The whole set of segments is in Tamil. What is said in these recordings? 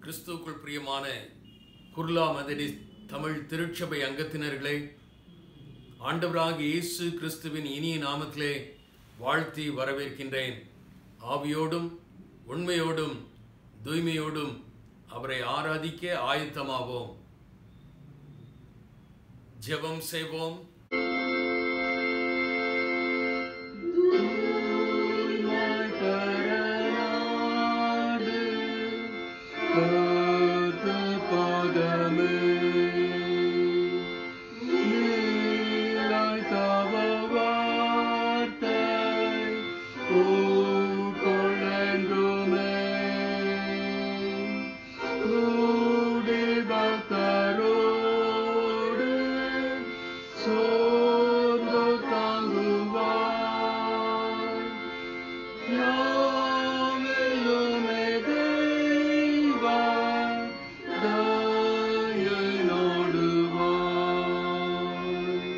கிறிஸ்துவுக்குள் பிரியமான குர்லா மெதடிஸ்ட் தமிழ் திருச்சபை அங்கத்தினர்களே ஆண்டவராகிய இயேசு கிறிஸ்துவின் இனிய நாமத்திலே வாழ்த்தி வரவேற்கின்றேன் ஆவியோடும் உண்மையோடும் தூய்மையோடும் அவரை ஆராதிக்க ஆயத்தமாவோம் ஜெபம் செய்வோம் சோர்ந்து தாங்குவார் யாவெல்லுமே தெய்வா, தயை நாடுவார்.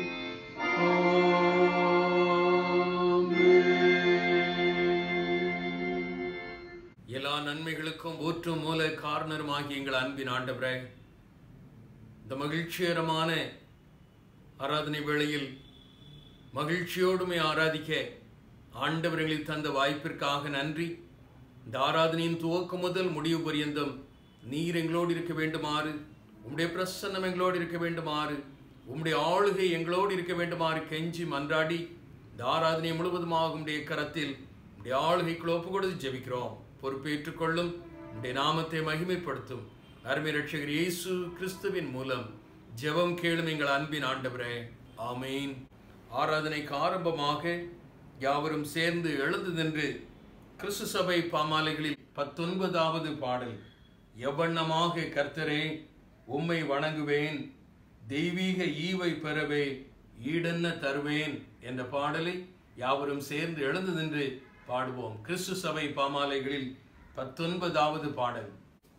ஆமென். எல்லா நன்மைகளுக்கும் ஊற்றும் மூல காரணருமாகிய எங்கள் அன்பின் ஆண்டவரே இந்த மகிழ்ச்சிகரமான ஆராதனை வேளையில் மகிழ்ச்சியோடுமே ஆராதிக்க ஆண்டவர்களில் தந்த வாய்ப்பிற்காக நன்றி இந்த ஆராதனையின் துவக்கம் முதல் முடிவு பரியந்தம் நீர் எங்களோடு இருக்க வேண்டுமாறு உம்முடைய பிரசன்னம் எங்களோடு இருக்க வேண்டுமாறு உம்முடைய ஆளுகை எங்களோடு இருக்க வேண்டுமாறு கெஞ்சி மன்றாடி இந்த ஆராதனை முழுவதுமாக உம்முடைய கரத்தில் உம்முடைய ஆளுகைக்குள் ஒப்பு கொடுத்து ஜெபிக்கிறோம் பொறுப்பேற்றுக் கொள்ளும் உம்முடைய நாமத்தை மகிமைப்படுத்தும் அருமை ரட்சகர் இயேசு கிறிஸ்துவின் மூலம் ஜெபம் கேளும் எங்கள் அன்பின் ஆண்டவரே ஆமீன் ஆராதனைக்கு ஆரம்பமாக யாவரும் சேர்ந்து எழுந்து நின்று கிறிஸ்து சபை பாமாலைகளில் பத்தொன்பதாவது பாடல் எவ்வண்ணமாக கர்த்தரே உம்மை வணங்குவேன் தெய்வீக ஈவை பெறவே ஈடென்ன தருவேன் என்ற பாடலை யாவரும் சேர்ந்து எழுந்து நின்று பாடுவோம் கிறிஸ்து சபை பாமாலைகளில் பத்தொன்பதாவது பாடல்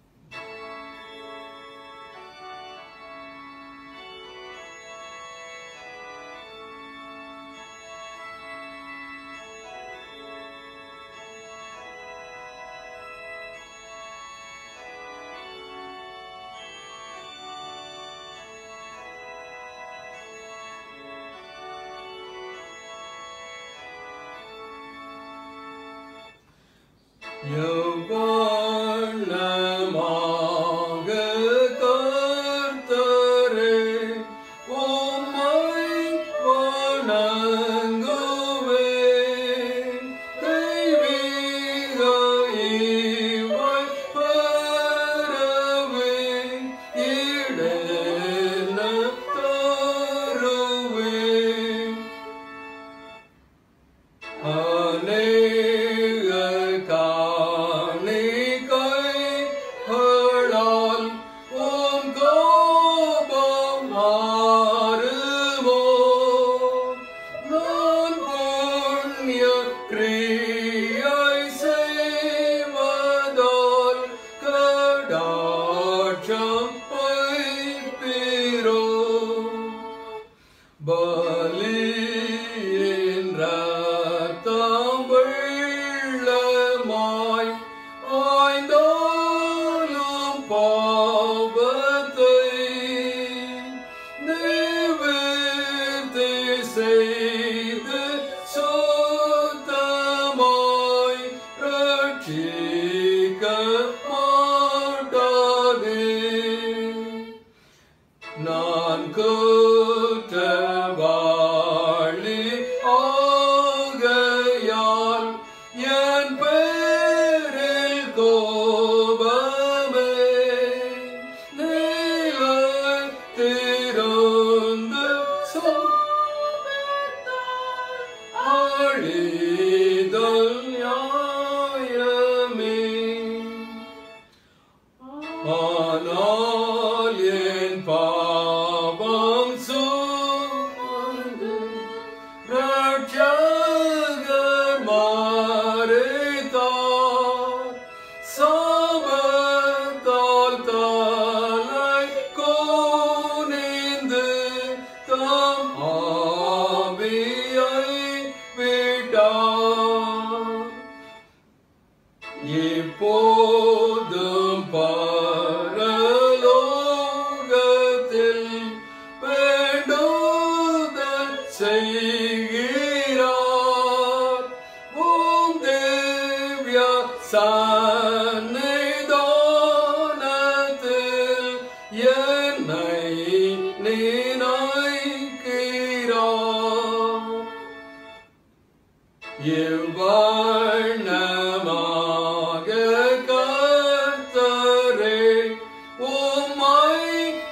யவனமாக கர்த்தரே, உம்மை வணங்குவேன். தெய்வீக ஈவை பெறவே ஈடென தருவேன். அநேக காணிக்கைகளால் உம் கோபம் மாறுமோ? நான் புண்ணிய கிரியை செய்வதால் கடாட்சம் வைப்பீரோ? பலியின் ரத்தம் வெள்ளமாய் ஆய்ந்தாலும் பாவத்தை நிவர்த்தி செய்து சுத்தமாய் ரட்சிக்க மாட்டாதே நான் குற்றவாளி ஆகையால் என் பேரில் கோபமே நிலைத்திருந்து சோபத்தால் அழிதல் நியாயமே ஆனால் என் பாவம் சுமந்து ரட்சகர் மறைத்தார். சாபத்தால் தலை குனிந்து தம் ஆவியை விட்டார் இப்போதும் பரலோக சன்னிதானத்தில் என்னை நினைக்கிறார் இவ்வண்ணமாக கர்த்தரே உம்மை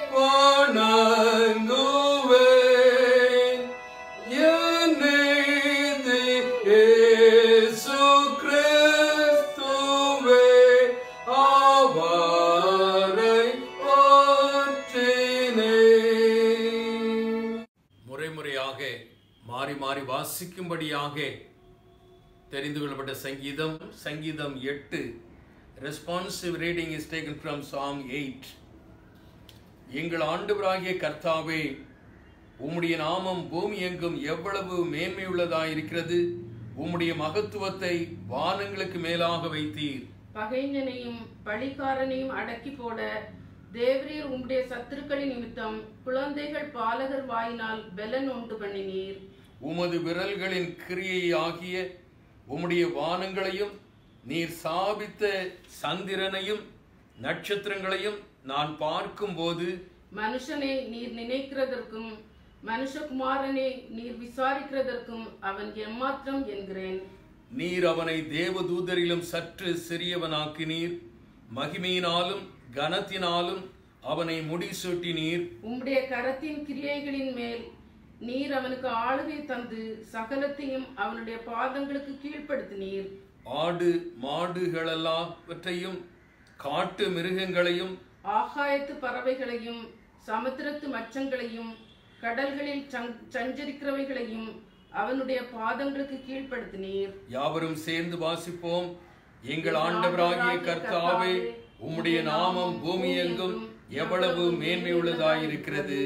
வணங்குவேன் என் நீதி இயேசு கிறிஸ்துவே அவரை போற்றினேன் முறைமுறையாக மாறி மாறி வாசிக்கும்படியாக தெரிந்து கொள்ளப்பட்ட சங்கீதம் சங்கீதம் எட்டு responsive reading is taken from song eight எங்கள் ஆண்டவராகிய கர்த்தாவே உம்முடைய நாமம் பூமி எங்கும் எவ்வளவு மேன்மையுள்ளதாயிருக்கிறது உம்முடைய மகத்துவத்தை வானங்களுக்கு மேலாக வைத்தீர் பகைஞனையும் பழிக்காரனையும் அடக்கி போட தேவரீர் உம்முடைய சத்துருக்களின் நிமித்தம் குழந்தைகள் பாலகர் வாயினால் பெலன் உண்டு பண்ணினீர் உமது விரல்களின் கிரியை ஆகிய உம்முடைய வானங்களையும் நீர் சாபித்த சந்திரனையும் நட்சத்திரங்களையும் நான் பார்க்கும்போது மனுஷனை நீர் நினைக்கிறதற்கும் மனுஷகுமாரனை நீர் விசாரிக்கிறதற்கும் அவன் எம்மாத்திரம் என்கிறேன் நீர் அவனை தேவதூதரிலும் சற்று சிறியவனாக்கினீர் மகிமையினாலும் கனத்தினாலும் அவனை முடிசூட்டினீர் உம்முடைய கரத்தின் கிரியைகளின் மேல் நீர் அவனுக்கு ஆளுகை தந்து சகலத்தையும் அவனுடைய பாதங்களுக்கு கீழ்ப்படுத்தினீர் ஆடு மாடுகளெல்லாவற்றையும் காட்டு மிருகங்களையும் ஆகாயத்து பறவைகளையும் சமுத்திரத்து மச்சங்களையும் கடல்களில் சங்- சஞ்சரிக்கிறவைகளையும் அவனுடைய பாதங்களுக்கு கீழ்ப்படுத்தினீர் யாவரும் சேர்ந்து வாசிப்போம் எங்கள் ஆண்டவராகிய கர்த்தாவே உம்முடைய நாமம் பூமி எங்கும் எவ்வளவு மேன்மையுள்ளதாயிருக்கிறது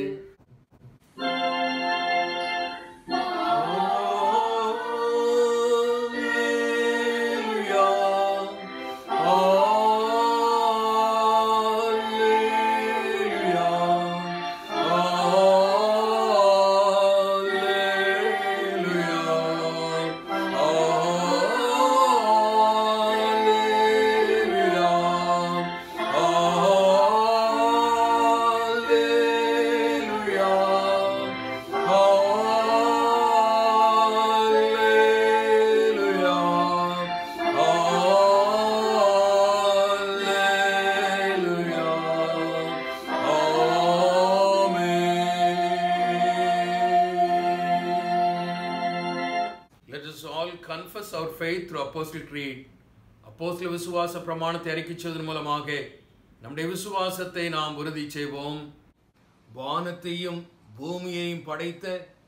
Let us all confess our faith through Apostle Creed. அப்போஸ்தல விசுவாச பிரமாணத்தை அறிக்கைச்சதன் மூலமாக நம்முடைய விசுவாசத்தை நாம் உறுதி செய்வோம் வானத்தையும் பூமியையும் படைத்த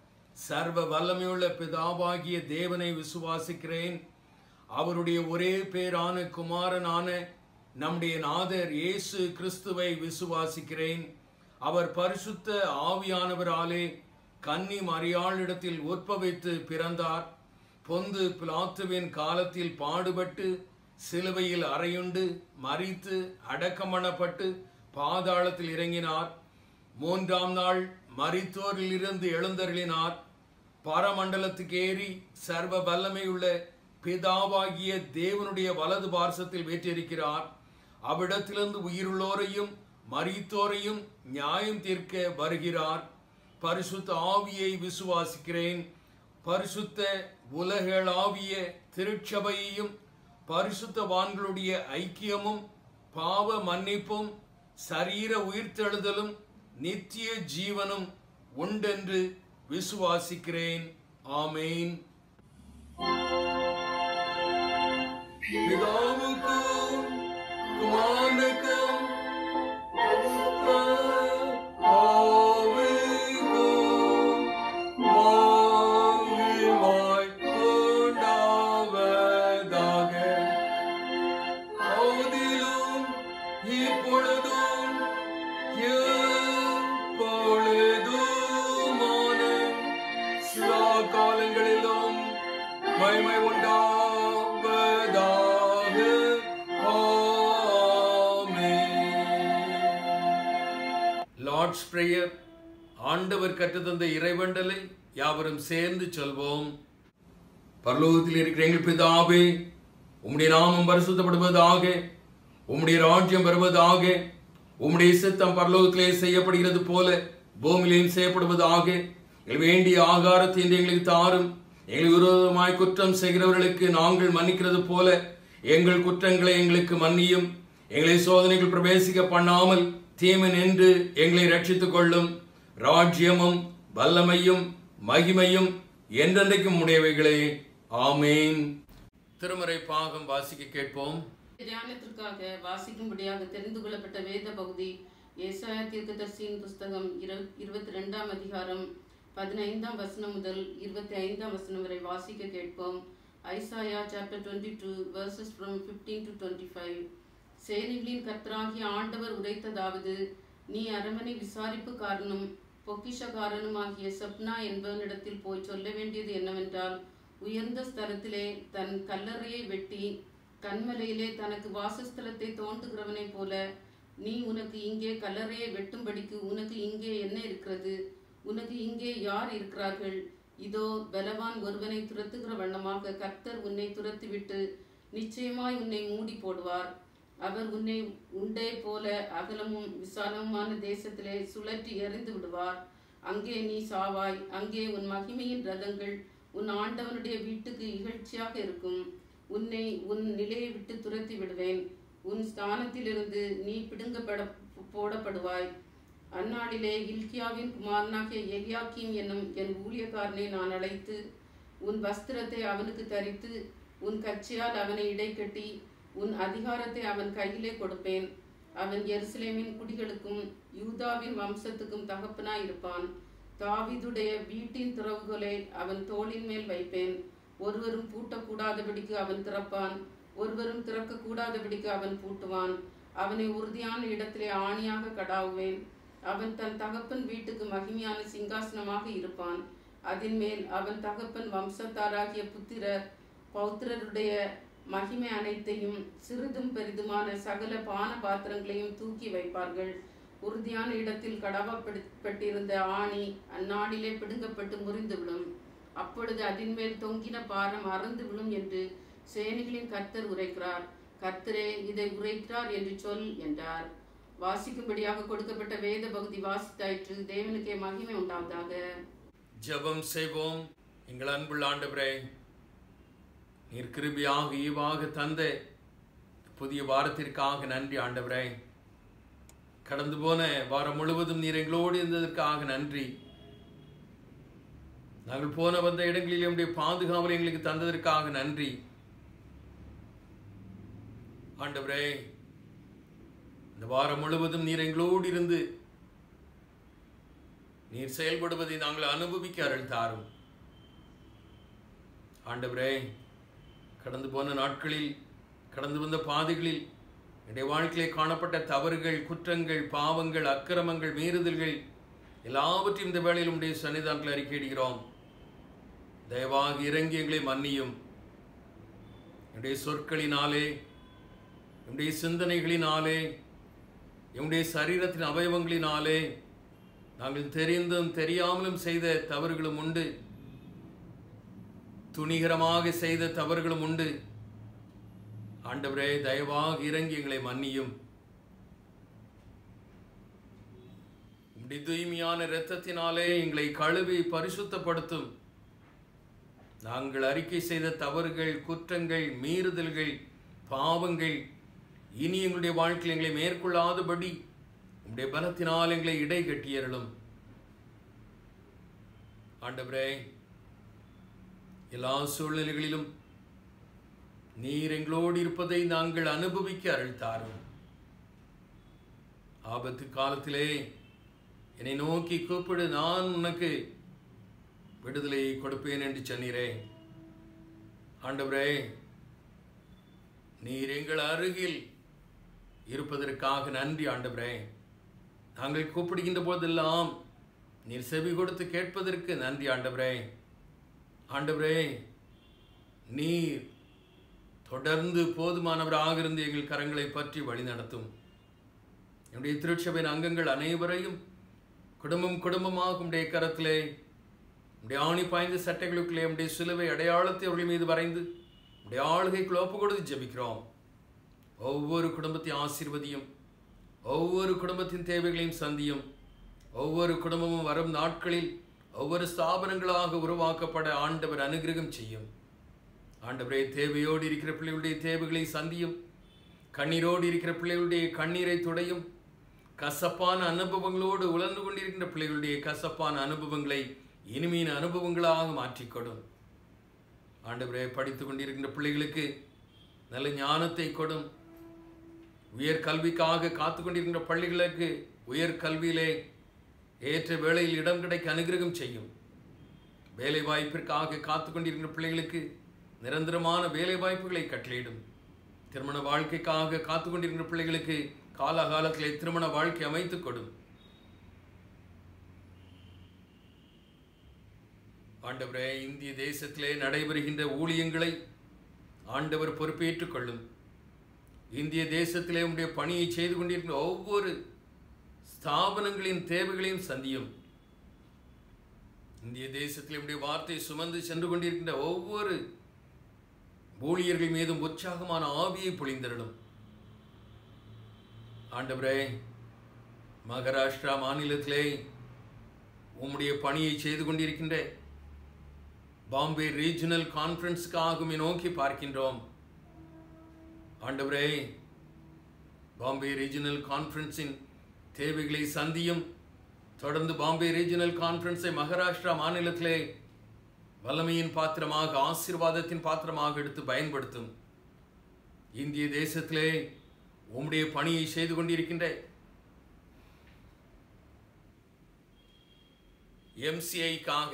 சர்வ வல்லமையுள்ள பிதாவாகிய தேவனை விசுவாசிக்கிறேன் அவருடைய ஒரே பேரான குமாரனான நம்முடைய நாதர் இயேசு கிறிஸ்துவை விசுவாசிக்கிறேன் அவர் பரிசுத்த ஆவியானவராலே கன்னி மரியாளிடத்தில் உற்பவித்து பிறந்தார் பொந்து பிலாத்துவின் காலத்தில் பாடுபட்டு சிலுவையில் அறையுண்டு மரித்து அடக்கமணப்பட்டு பாதாளத்தில் இறங்கினார் மூன்றாம் நாள் மரித்தோரில் இருந்து எழுந்தருளினார் பரமண்டலத்துக்கு ஏறி சர்வ வல்லமையுள்ள பிதாவாகிய தேவனுடைய வலது பார்சத்தில் வீற்றிருக்கிறார் அவ்விடத்திலிருந்து உயிருள்ளோரையும் மரித்தோரையும் நியாயம் தீர்க்க வருகிறார் பரிசுத்த ஆவியை விசுவாசிக்கிறேன் பரிசுத்த உலகளாவிய திருச்சபையையும் பரிசுத்தவான்களுடைய ஐக்கியமும் பாவ மன்னிப்பும் சரீர உயிர்த்தெழுதலும் நித்திய ஜீவனும் உண்டென்று விசுவாசிக்கிறேன் ஆமேன் பிதாவுக்கும் குமாரனுக்கும் பரிசுத்த ஆவிக்கும் மகிமை உண்டாவதாக. ஆதியிலும் இப்பொழுதும் எப்பொழுதுமான சதா காலங்களிலும் மகிமை உண்டாவதாக ஆமென். லார்ட்ஸ் பிரேயர் ஆண்டவர் கற்றுத்தந்த இறைவண்டலை யாவரும் சேர்ந்து சொல்வோம் பரலோகத்தில் இருக்கிற எங்கள் பிதாவே உம்முடைய நாமம் பரிசுத்தப்படுவதாக உம்முடைய ராஜ்யம் வருவதாக உம்முடைய சித்தம் பரலோகத்திலே செய்யப்படுகிறது போல பூமியிலேயும் செய்யப்படுவதாக எங்கள் வேண்டிய ஆகாரத்தை இன்று எங்களுக்கு தாரும் எங்களுக்கு விரோதமாய் குற்றம் செய்கிறவர்களுக்கு நாங்கள் மன்னிக்கிறது போல எங்கள் குற்றங்களை எங்களுக்கு மன்னியும் எங்களை சோதனைகள் பிரவேசிக்க பண்ணாமல் தீமை நின்று எங்களை ரட்சித்துக் கொள்ளும் ராஜ்யமும் வல்லமையும் மகிமையும் என்றென்றைக்கும் உடையவைகளே ஆமேன் திருமறை பாகம் வாசிக்க கேட்போம் தியானத்திற்காக வாசிக்கும்படியாக தெரிந்து கொள்ளப்பட்ட வேத பகுதி ஏசாயா தீர்க்கதரிசியின் புஸ்தகம் இரு- இருபத்தி ரெண்டாம் அதிகாரம் பதினைந்தாம் வசனம் முதல் இருபத்தி ஐந்தாம் வசனம் வரை வாசிக்க கேட்போம் Isaiah chapter twenty two verses from fifteen to twenty five சேனைகளின் கர்த்தராகிய ஆண்டவர் உரைத்ததாவது நீ அரமனை விசாரிப்புக்காரனும் பொக்கிஷக்காரனுமாகிய சப்னா என்பவனிடத்தில் போய் சொல்ல வேண்டியது என்னவென்றால் உயர்ந்த ஸ்தலத்திலே தன் கல்லறையை வெட்டி கண்மலையிலே தனக்கு வாசஸ்தலத்தை தோண்டுகிறவனைப் போல நீ உனக்கு இங்கே கல்லறையை வெட்டும்படிக்கு உனக்கு இங்கே என்ன இருக்கிறது உனக்கு இங்கே யார் இருக்கிறார்கள் இதோ பலவான் ஒருவனை துரத்துகிற வண்ணமாக கர்த்தர் உன்னை துரத்திவிட்டு நிச்சயமாய் உன்னை மூடி போடுவார் அவர் உன்னை உண்டே போல அகலமும் விசாலமுமான தேசத்திலே சுழற்றி எறிந்து விடுவார் அங்கே நீ சாவாய் அங்கே உன் மகிமையின் ரதங்கள் உன் ஆண்டவனுடைய வீட்டுக்கு இகழ்ச்சியாக இருக்கும் உன்னை உன் நிலையை விட்டு துரத்தி விடுவேன் உன் ஸ்தானத்திலிருந்து நீ பிடுங்கப்பட போடப்படுவாய் அந்நாளிலே இல்கியாவின் குமாரனாகிய எலியாக்கீம் என்னும் என் ஊழியக்காரனை நான் அழைத்து உன் வஸ்திரத்தை அவனுக்கு தரித்து உன் கட்சியால் அவனை இடைக்கட்டி உன் அதிகாரத்தை அவன் கையிலே கொடுப்பேன் அவன் எருசலேமின் குடிகளுக்கும் யூதாவின் வம்சத்துக்கும் தகப்பனாய் இருப்பான் தாவீதுடைய வீட்டின் திறவுகளை அவன் தோளின் மேல் வைப்பேன் ஒருவரும் பூட்டக்கூடாதபடிக்கு அவன் திறப்பான் ஒருவரும் திறக்கக்கூடாதபடிக்கு அவன் பூட்டுவான் அவனை உறுதியான இடத்திலே ஆணியாக கடாவுவேன் அவன் தன் தகப்பன் வீட்டுக்கு மகிமையான சிங்காசனமாக இருப்பான் அதின் மேல் அவன் தகப்பன் வம்சத்தாராகிய புத்திரர் பௌத்திரருடைய மகிமை அனைத்தையும் சிறிதும் பெரிதுமான சகல பான பாத்திரங்களையும் தூக்கி வைப்பார்கள் உறுதியான இடத்தில் கடவப்பட்டிருந்த ஆணி அந்நாளிலே பிடுங்கப்பட்டு முறிந்துவிடும் அப்பொழுது அதின் மேல் தொங்கின பாரம் அறந்து விழும் என்று சேனைகளின் கர்த்தர் உரைக்கிறார் கர்த்தரே இதை உரைக்கிறார் என்று சொல் என்றார் வாசிக்கும்படியாக கொடுக்கப்பட்ட வேத பகுதி வாசித்தாயிற்று தேவனுக்கே மகிமை உண்டாவதாக ஜெபம் செய்வோம் எங்கள் அன்புள்ள ஆண்டவரே நீர் கிருபியாக ஈவாக தந்த புதிய வாரத்திற்காக நன்றி ஆண்டவரே கடந்து போன வாரம் முழுவதும் நீர் எங்களோடு இருந்ததற்காக நன்றி நாங்கள் போன வந்த இடங்களில் நம்முடைய பாதுகாவலை எங்களுக்கு தந்ததற்காக நன்றி ஆண்டவரே இந்த வாரம் முழுவதும் நீர் எங்களோடு இருந்து நீர் செயல்படுவதை நாங்கள் அனுபவிக்க அருள் தாரும் ஆண்டவரே கடந்து போன நாட்களில் கடந்து வந்த பாதைகளில் என்னுடைய வாழ்க்கையிலே காணப்பட்ட தவறுகள் குற்றங்கள் பாவங்கள் அக்கிரமங்கள் மீறுதல்கள் எல்லாவற்றையும் இந்த வேளையில் உடைய சன்னிதானத்தில் அறிக்கையிடுகிறோம் தயவாக இறங்கி எங்களை மன்னியும் என்னுடைய சொற்களினாலே என்னுடைய சிந்தனைகளினாலே என்னுடைய சரீரத்தின் அவயவங்களினாலே நாங்கள் தெரிந்தும் தெரியாமலும் செய்த தவறுகளும் உண்டு துணிகரமாக செய்த தவறுகளும் உண்டு ஆண்டவரே தயவாக இறங்கி எங்களை மன்னியும் உம்முடைய தூய்மையான இரத்தத்தினாலே எங்களை கழுவி பரிசுத்தப்படுத்தும் நாங்கள் அறிக்கை செய்த தவறுகள் குற்றங்கள் மீறுதல்கள் பாவங்கள் இனி எங்களுடைய வாழ்க்கையில் எங்களை மேற்கொள்ளாதபடி உம்முடைய பலத்தினால் எங்களை இடை கட்டியருளும் ஆண்டவரே எல்லா சூழ்நிலைகளிலும் நீர் எங்களோடு இருப்பதை நாங்கள் அனுபவிக்க அருள் தாரும் ஆபத்து காலத்திலே என்னை நோக்கி கூப்பிடு நான் உனக்கு விடுதலை கொடுப்பேன் என்று சொன்னீரே ஆண்டவரே நீர் எங்கள் அருகில் இருப்பதற்காக நன்றி ஆண்டவரே நாங்கள் கூப்பிடுகின்ற போதெல்லாம் நீர் செவி கொடுத்து கேட்பதற்கு நன்றி ஆண்டவரே ஆண்டவரே நீர் தொடர்ந்து போதுமானவராக இருந்து எங்கள் கரங்களை பற்றி வழி நடத்தும் என்னுடைய திருச்சபையின் அங்கங்கள் அனைவரையும் குடும்பம் குடும்பமாக உடைய கரத்திலே உடைய ஆணி பாய்ந்த சட்டைகளுக்குள்ளே உடைய சிலுவை அடையாளத்தை அவர்கள் மீது வரைந்து உடைய ஆளுகைக்குள் ஒப்பு கொடுத்து ஜெபிக்கிறோம் ஒவ்வொரு குடும்பத்தையும் ஆசீர்வதியும் ஒவ்வொரு குடும்பத்தின் தேவைகளையும் சந்தியும் ஒவ்வொரு குடும்பமும் வரும் நாட்களில் ஒவ்வொரு ஸ்தாபனங்களாக உருவாக்கப்பட ஆண்டவர் அனுகிரகம் செய்யும் ஆண்டவரே தேவையோடு இருக்கிற பிள்ளைகளுடைய தேவைகளை சந்தியும் கண்ணீரோடு இருக்கிற பிள்ளைகளுடைய கண்ணீரை துடையும் கசப்பான அனுபவங்களோடு உழந்து கொண்டிருக்கின்ற பிள்ளைகளுடைய கசப்பான அனுபவங்களை இனிமையின் அனுபவங்களாக மாற்றிக்கொடும் ஆண்டவரே படித்து கொண்டிருக்கின்ற பிள்ளைகளுக்கு நல்ல ஞானத்தை கொடும் உயர் கல்விக்காக காத்து கொண்டிருக்கின்ற பள்ளிகளுக்கு உயர் கல்வியிலே ஏற்ற வேளையில் இடம் கிடைக்க அனுகிரகம் செய்யும் வேலை வாய்ப்பிற்காக காத்து கொண்டிருக்கின்ற பிள்ளைகளுக்கு நிரந்தரமான வேலை வாய்ப்புகளை கட்டளையிடும் திருமண வாழ்க்கைக்காக காத்து கொண்டிருக்கின்ற பிள்ளைகளுக்கு காலகாலத்திலே திருமண வாழ்க்கை அமைத்துக் கொடும் ஆண்டவரே இந்திய தேசத்திலே நடைபெறுகின்ற ஊழியங்களை ஆண்டவர் பொறுப்பேற்றுக் கொள்ளும் இந்திய தேசத்திலே உடைய பணியை செய்து கொண்டிருக்கிற ஒவ்வொரு ஸ்தாபனங்களின் தேவைகளையும் சந்தியும் இந்திய தேசத்திலே உடைய வார்த்தை சுமந்து சென்று கொண்டிருக்கின்ற ஒவ்வொரு ஊழியர்கள் மீதும் உற்சாகமான ஆவியை பொழிந்தருளும் ஆண்டவரே மகாராஷ்டிரா மாநிலத்திலே உம்முடைய பணியை செய்து கொண்டிருக்கின்ற பாம்பே ரீஜனல் கான்ஃபரன்ஸுக்காக நோக்கி பார்க்கின்றோம் ஆண்டவரே பாம்பே ரீஜனல் கான்ஃபரன்ஸின் தேவைகளை சந்தியும் தொடர்ந்து பாம்பே ரீஜனல் கான்ஃபரன்ஸை மகாராஷ்டிரா மாநிலத்திலே வல்லமையின் பாத்திரமாக ஆசீர்வாதத்தின் பாத்திரமாக எடுத்து பயன்படுத்தும் இந்திய தேசத்திலே உம்முடைய பணியை செய்து கொண்டிருக்கின்ற எம்சிஐக்காக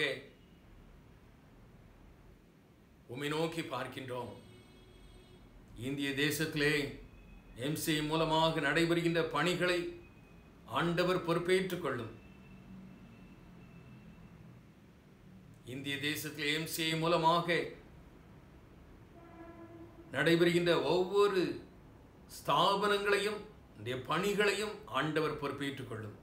உம்மை நோக்கி பார்க்கின்றோம் இந்திய தேசத்திலே எம்சிஐ மூலமாக நடைபெறுகின்ற பணிகளை ஆண்டவர் பொறுப்பேற்றுக் கொள்ளும் இந்திய தேசத்தில் எம்சிஐ மூலமாக நடைபெறுகின்ற ஒவ்வொரு ஸ்தாபனங்களையும் இந்த பணிகளையும் ஆண்டவர் பொறுப்பேற்றுக் கொள்ளும்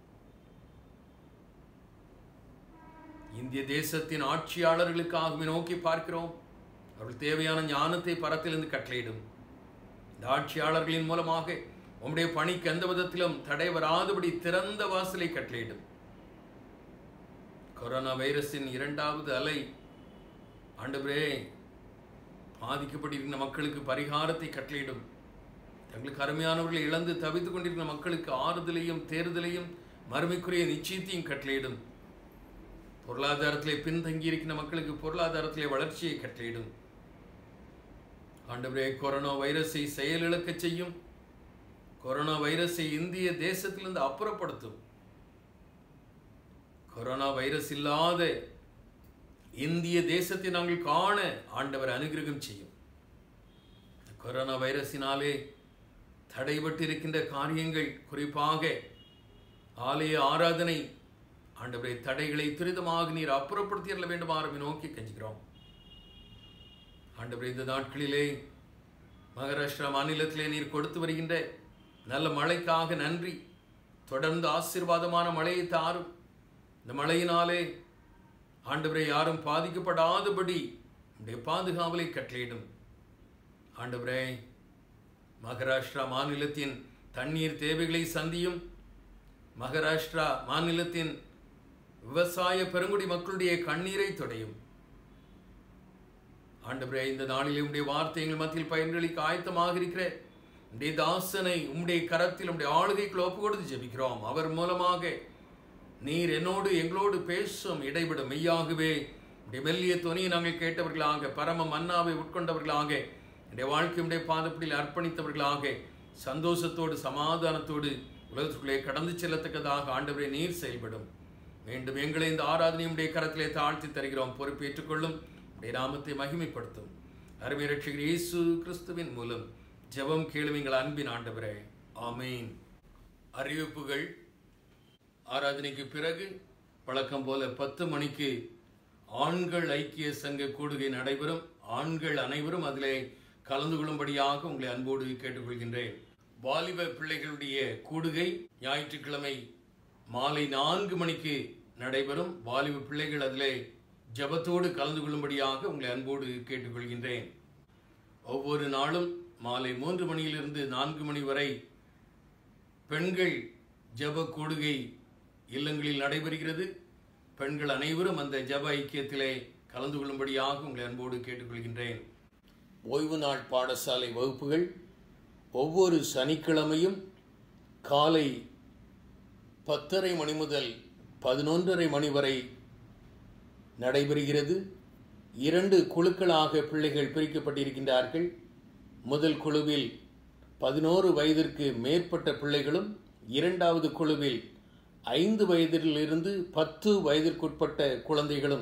இந்திய தேசத்தின் ஆட்சியாளர்களுக்காக நோக்கி பார்க்கிறோம் அவர்கள் தேவையான ஞானத்தை பரத்திலிருந்து கட்டளையிடும் இந்த ஆட்சியாளர்களின் மூலமாக உம்முடைய பணிக்கு எந்த விதத்திலும் தடை வராதபடி திறந்த வாசலை கட்டளையிடும் கொரோனா வைரஸின் இரண்டாவது அலை ஆண்டவரே பாதிக்கப்பட்டிருக்கிற மக்களுக்கு பரிகாரத்தை கட்டளையிடும் தங்களுக்கு அருமையானவர்களை இழந்து தவித்துக் கொண்டிருக்கிற மக்களுக்கு ஆறுதலையும் தேர்தலையும் மறுமைக்குரிய நிச்சயத்தையும் கட்டளையிடும் பொருளாதாரத்திலே பின்தங்கி இருக்கிற மக்களுக்கு பொருளாதாரத்திலே வளர்ச்சியை கட்டளையிடும் ஆண்டவரே கொரோனா வைரஸை செயலிழக்கச் செய்யும் கொரோனா வைரஸை இந்திய தேசத்திலிருந்து அப்புறப்படுத்தும் கொரோனா வைரஸ் இல்லாத இந்திய தேசத்தை நாங்கள் காண ஆண்டவர் அனுகிரகம் செய்யும் கொரோனா வைரஸினாலே தடைபட்டு இருக்கின்ற காரியங்கள் குறிப்பாக ஆலய ஆராதனை ஆண்டவரை தடைகளை துரிதமாக நீர் அப்புறப்படுத்திட வேண்டுமாறு நோக்கி கெஞ்சுகிறோம் ஆண்டவரே இந்த நாட்களிலே மகாராஷ்டிரா மாநிலத்திலே நீர் கொடுத்து வருகின்ற நல்ல மழைக்காக நன்றி தொடர்ந்து ஆசீர்வாதமான மழையை தாரும் இந்த மழையினாலே ஆண்டவரை யாரும் பாதிக்கப்படாதபடி உடைய பாதுகாவலை கட்டளையிடும் ஆண்டவரே மகாராஷ்டிரா மாநிலத்தின் தண்ணீர் தேவைகளை சந்தியும் மகாராஷ்டிரா மாநிலத்தின் விவசாய பெருங்குடி மக்களுடைய கண்ணீரை துடையும் ஆண்டவரே இந்த நாளிலே உடைய வார்த்தை எங்கள் மத்தியில் பயன்களிக்க ஆயத்தமாக இருக்கிற உடைய தாசனை உம்முடைய கரத்தில் உம்முடைய ஆளுகைக்குள் ஒப்பு கொடுத்து ஜெபிக்கிறோம் அவர் மூலமாக நீர் என்னோடு எங்களோடு பேசும் இடைவிடும் மெய்யாகவே உடைய மெல்லிய துணியை நாங்கள் கேட்டவர்களாக பரம மன்னாவை உட்கொண்டவர்களாக என்னுடைய வாழ்க்கையுடைய பாதப்படியில் அர்ப்பணித்தவர்களாக சந்தோஷத்தோடு சமாதானத்தோடு உலகத்துக்குள்ளே கடந்து செல்லத்தக்கதாக ஆண்டவரை நீர் செயல்படும் மீண்டும் எங்களை இந்த ஆராதனையுடைய கரத்திலே தாழ்த்தி தருகிறோம் பொறுப்பேற்றுக் கொள்ளும் உடைய நாமத்தை மகிமைப்படுத்தும் அருமை ரட்சகர் இயேசு கிறிஸ்துவின் மூலம் ஜெபம் கேளுவீங்கள் அன்பின் ஆண்டவரே ஆமீன் அறிவிப்புகள் ஆராதனைக்கு பிறகு வழக்கம் போல பத்து மணிக்கு ஆண்கள் ஐக்கிய சங்க கூடுகை நடைபெறும் ஆண்கள் அனைவரும் அதிலே கலந்து கொள்ளும்படியாக உங்களை அன்போடு கேட்டுக்கொள்கின்றேன் வாலிப பிள்ளைகளுடைய கூடுகை ஞாயிற்றுக்கிழமை மாலை நான்கு மணிக்கு நடைபெறும் வாலிப பிள்ளைகள் அதிலே ஜபத்தோடு கலந்து கொள்ளும்படியாக உங்களை அன்போடு கேட்டுக்கொள்கின்றேன் ஒவ்வொரு நாளும் மாலை மூன்று மணியிலிருந்து நான்கு மணி வரை பெண்கள் ஜெப கூடுகை இல்லங்களில் நடைபெறுகிறது பெண்கள் அனைவரும் அந்த ஜெப ஐக்கியத்திலே கலந்து கொள்ளும்படியாக உங்களை அன்போடு கேட்டுக்கொள்கின்றேன் ஓய்வு நாள் பாடசாலை வகுப்புகள் ஒவ்வொரு சனிக்கிழமையும் காலை பத்தரை மணி முதல் பதினொன்றரை மணி வரை நடைபெறுகிறது இரண்டு குழுக்களாக பிள்ளைகள் பிரிக்கப்பட்டிருக்கின்றார்கள் முதல் குழுவில் பதினோரு வயதிற்கு மேற்பட்ட பிள்ளைகளும் இரண்டாவது குழுவில் ஐந்து வயதிலிருந்து பத்து வயதிற்குட்பட்ட குழந்தைகளும்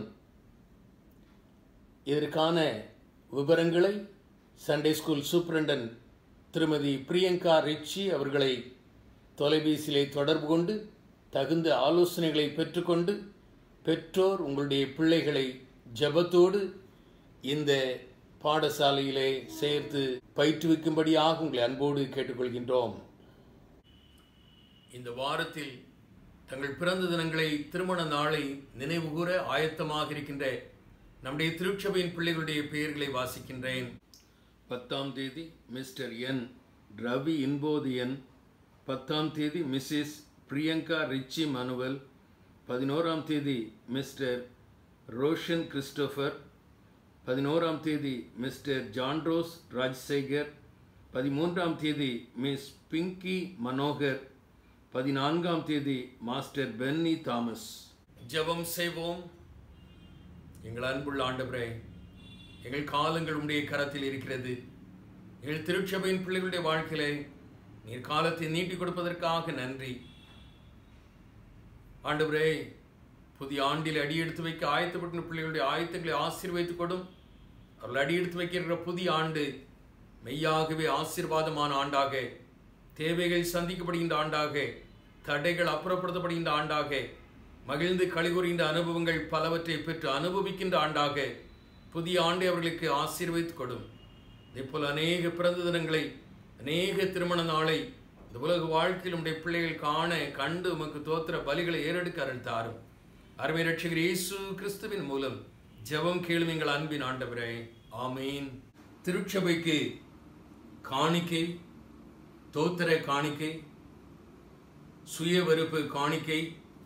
இதற்கான விவரங்களை சண்டே ஸ்கூல் சூப்பரண்டன் திருமதி பிரியங்கா ரிச்சி அவர்களை தொலைபேசியிலே தொடர்பு கொண்டு தகுந்த ஆலோசனைகளை பெற்றுக்கொண்டு பெற்றோர் உங்களுடைய பிள்ளைகளை ஜெபத்தோடு இந்த பாடசாலையிலே சேர்த்து பயிற்றுவிக்கும்படியாக உங்களை அன்போடு கேட்டுக்கொள்கின்றோம் இந்த வாரத்தில் தங்கள் பிறந்த தினங்களை திருமண நாளை நினைவுகூர ஆயத்தமாக இருக்கின்ற நம்முடைய திருச்சபையின் பிள்ளைகளுடைய பெயர்களை வாசிக்கின்றேன் பத்தாம் தேதி மிஸ்டர் என் ரவி இன்போதியன் பத்தாம் தேதி மிஸ்ஸஸ் பிரியங்கா ரிச்சி மனுவல் பதினோராம் தேதி மிஸ்டர் ரோஷன் கிறிஸ்டோஃபர் பதினோராம் தேதி மிஸ்டர் ஜான்ரோஸ் ராஜசேகர் பதிமூன்றாம் தேதி மிஸ் பிங்கி மனோகர் பதினான்காம் தேதி மாஸ்டர் பென்னி தாமஸ் ஜெபம் செய்வோம் எங்கள் அன்புள்ள ஆண்டவரே எங்கள் காலங்கள் உடைய கரத்தில் இருக்கிறது எங்கள் திருச்சபையின் பிள்ளைகளுடைய வாழ்க்கையிலே நீர் காலத்தை நீட்டி கொடுப்பதற்காக நன்றி ஆண்டவரே புதிய ஆண்டில் அடியெடுத்து வைக்க ஆயத்தப்பட்ட பிள்ளைகளுடைய ஆயத்தங்களை ஆசீர்வைத்துக் கொடும் அவர்கள் அடியெடுத்து வைக்கிற புதிய ஆண்டு மெய்யாகவே ஆசீர்வாதமான ஆண்டாக தேவைகள் சந்திக்கப்படுகின்ற ஆண்டாக தடைகள் அப்புறப்படுத்தப்படுகின்ற ஆண்டாக மகிழ்ந்து கழிவுறுகின்ற அனுபவங்கள் பலவற்றை பெற்று அனுபவிக்கின்ற ஆண்டாக புதிய ஆண்டை அவர்களுக்கு ஆசீர்வைத்துக் கொடும் இதேபோல் அநேக பிறந்த தினங்களை அநேக திருமண நாளை இந்த உலக வாழ்க்கையில் உடைய பிள்ளைகள் காண கண்டு உமக்கு தோத்திர பலிகளை ஏறெடுக்க அருள் தாரும் அருமை ரட்சகர் இயேசு கிறிஸ்துவின் மூலம் ஜெபம் கேளும் எங்கள் அன்பின் ஆண்டவரே ஆமீன் திருச்சபைக்கு காணிக்கை தோத்திர காணிக்கை சுய வெறுப்பு காணிக்கை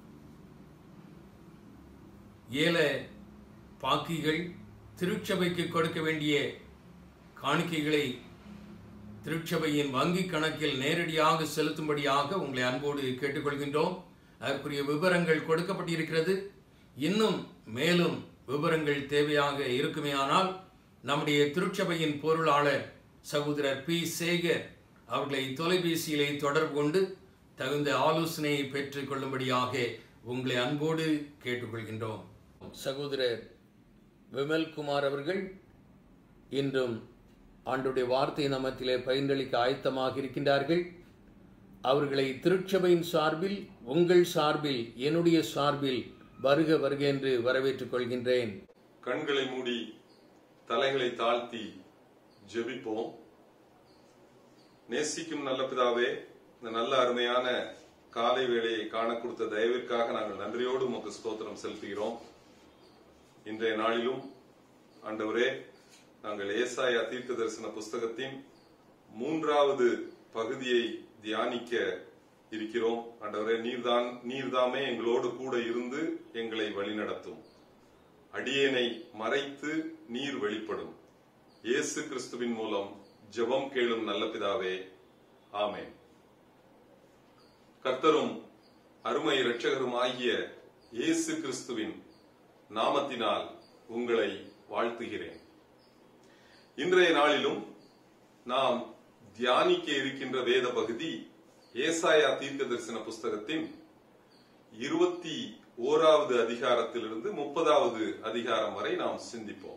ஏல பாக்கிகள் திருச்சபைக்கு கொடுக்க வேண்டிய காணிக்கைகளை திருச்சபையின் வங்கி கணக்கில் நேரடியாக செலுத்தும்படியாக உங்களை அன்போடு கேட்டுக்கொள்கின்றோம் அதற்குரிய விவரங்கள் கொடுக்கப்பட்டிருக்கிறது இன்னும் மேலும் விவரங்கள் தேவையாக இருக்குமேயானால் நம்முடைய திருச்சபையின் பொருளாளர் சகோதரர் பி சேகர் அவர்களை தொலைபேசியிலே தொடர்பு கொண்டு தகுந்த ஆலோசனையை பெற்றுக் கொள்ளும்படியாக உங்களை அன்போடு கேட்டுக்கொள்கின்றோம் சகோதரர் விமல்குமார் அவர்கள் இன்றும் ஆண்டுடைய வார்த்தை நமத்திலே பயின்றளிக்க ஆயத்தமாக இருக்கின்றார்கள் அவர்களை திருச்சபையின் சார்பில் உங்கள் சார்பில் என்னுடைய சார்பில் வருக வருக என்று வரவேற்றுக் கொள்கின்றேன் கண்களை மூடி தலைகளை தாழ்த்தி ஜெபிப்போம் நேசிக்கும் நல்ல பிதாவே இந்த நல்ல அருமையான காலை வேளையை காண கொடுத்த தயவிற்காக நாங்கள் நன்றியோடு உமக்கு ஸ்தோத்திரம் செலுத்துகிறோம் இன்றைய நாளிலும் ஆண்டவரே நாங்கள் ஏசாயா தீர்க்க தரிசன புஸ்தகத்தின் மூன்றாவது பகுதியை தியானிக்க இருக்கிறோம் ஆண்டவரே நீர்தான் நீர்தாமே எங்களோடு கூட இருந்து எங்களை வழிநடத்தும் அடியேனை மறைத்து நீர் வெளிப்படும் இயேசு கிறிஸ்துவின் மூலம் ஜெபம் கேளும் நல்ல பிதாவே ஆமென் கர்த்தரும் அருமை இரட்சகரும் ஆகிய இயேசு கிறிஸ்துவின் நாமத்தினால் உங்களை வாழ்த்துகிறேன் இன்றைய நாளிலும் நாம் தியானிக்க இருக்கின்ற வேத பகுதி ஏசாயா தீர்க்க தரிசன புஸ்தகத்தின் இருபத்தி ஓராவது அதிகாரத்திலிருந்து முப்பதாவது அதிகாரம் வரை நாம் சிந்திப்போம்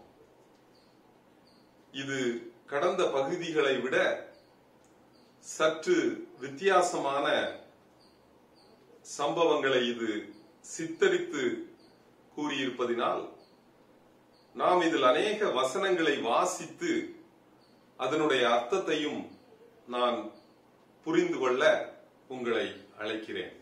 இது கடந்த பகுதிகளை விட சற்று வித்தியாசமான சம்பவங்களை இது சித்தரித்து கூறியிருப்பதினால் நாம் இதில் அநேக வசனங்களை வாசித்து அதனுடைய அர்த்தத்தையும் நான் புரிந்து கொள்ள உங்களை அழைக்கிறேன்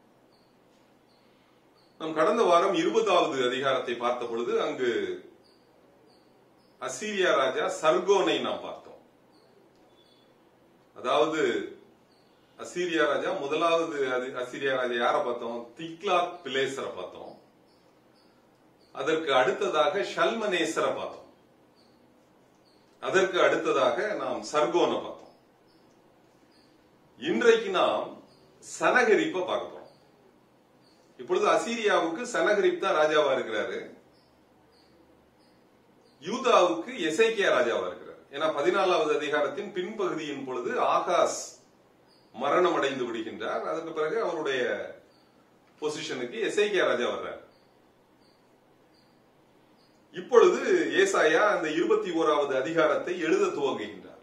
நாம் கடந்த வாரம் இருபதாவது அதிகாரத்தை பார்த்த பொழுது அங்கு அசீரியா ராஜா சர்கோனை நாம் பார்த்தோம் அதாவது அசீரியா ராஜா முதலாவது அது- அசீரியா ராஜா யாரை பார்த்தோம் திக்லாத் பிலேசரை பார்த்தோம் அதற்கு அடுத்ததாக ஷல்மனேசரை பார்த்தோம் அதற்கு அடுத்ததாக நாம் சர்கோனை பார்த்தோம் இன்றைக்கு நாம் சனகரிப்ப பார்க்க போறோம் இப்பொழுது அசீரியாவுக்கு சனகரிப் தான் ராஜாவா இருக்கிறாரு யூதாவுக்கு எசைக்கியா ராஜாவா இருக்கிறார் ஏன்னா பதினாலாவது அதிகாரத்தின் பின்பகுதியின் பொழுது ஆகாஸ் மரணம் அடைந்து விடுகின்றார் அதற்கு பிறகு அவருடைய பொசிஷனுக்கு எசைக்கியா ராஜா வர்றார் இப்பொழுது ஏசாயா அந்த இருபத்தி ஓராவது அதிகாரத்தை எழுத துவங்குகின்றார்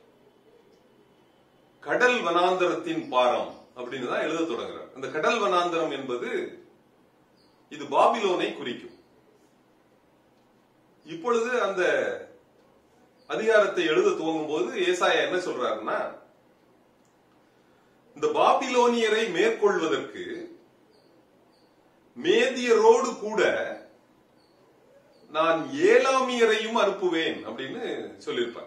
கடல் வனாந்தரத்தின் பாரம் அப்படின்னு தான் எழுத தொடங்குறார் அந்த கடல் வனாந்தரம் என்பது இது பாபிலோனை குறிக்கும் இப்பொழுது அந்த அதிகாரத்தை எழுத துவங்கும் போது ஏசாயா என்ன சொல்றாருன்னா இந்த பாபிலோனியரை மேற்கொள்வதற்கு மேதியரோடு கூட நான் ஏலாமியரையும் அனுப்புவேன் அப்படின்னு சொல்லியிருப்பார்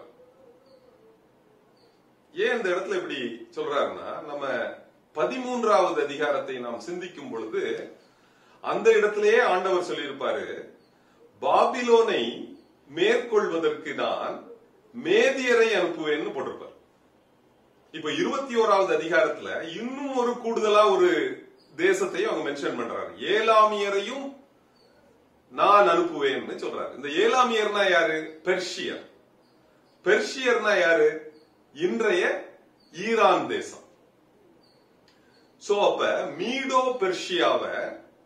ஏன் இந்த இடத்துல இப்படி சொல்றாருன்னா நம்ம பதிமூன்றாவது அதிகாரத்தை நாம் சிந்திக்கும் பொழுது அந்த இடத்திலேயே ஆண்டவர் சொல்லியிருப்பாரு பாபிலோனை மேற்கொள்வதற்கு நான் மேதியரை அனுப்புவேன்னு போட்டிருப்பார் இப்ப இருபத்தி ஓராவது அதிகாரத்துல இன்னும் ஒரு கூடுதலா ஒரு தேசத்தையும் அவங்க மென்ஷன் பண்றாரு ஏலாமியரையும் நான் அனுப்புவேன்னு சொல்றாரு இந்த ஏலாமியர்னா யாரு பெர்ஷியர் பெர்ஷியர்னா யாரு இன்றைய ஈரான் தேசம் சோ அப்ப மீடோ பெர்ஷியாவை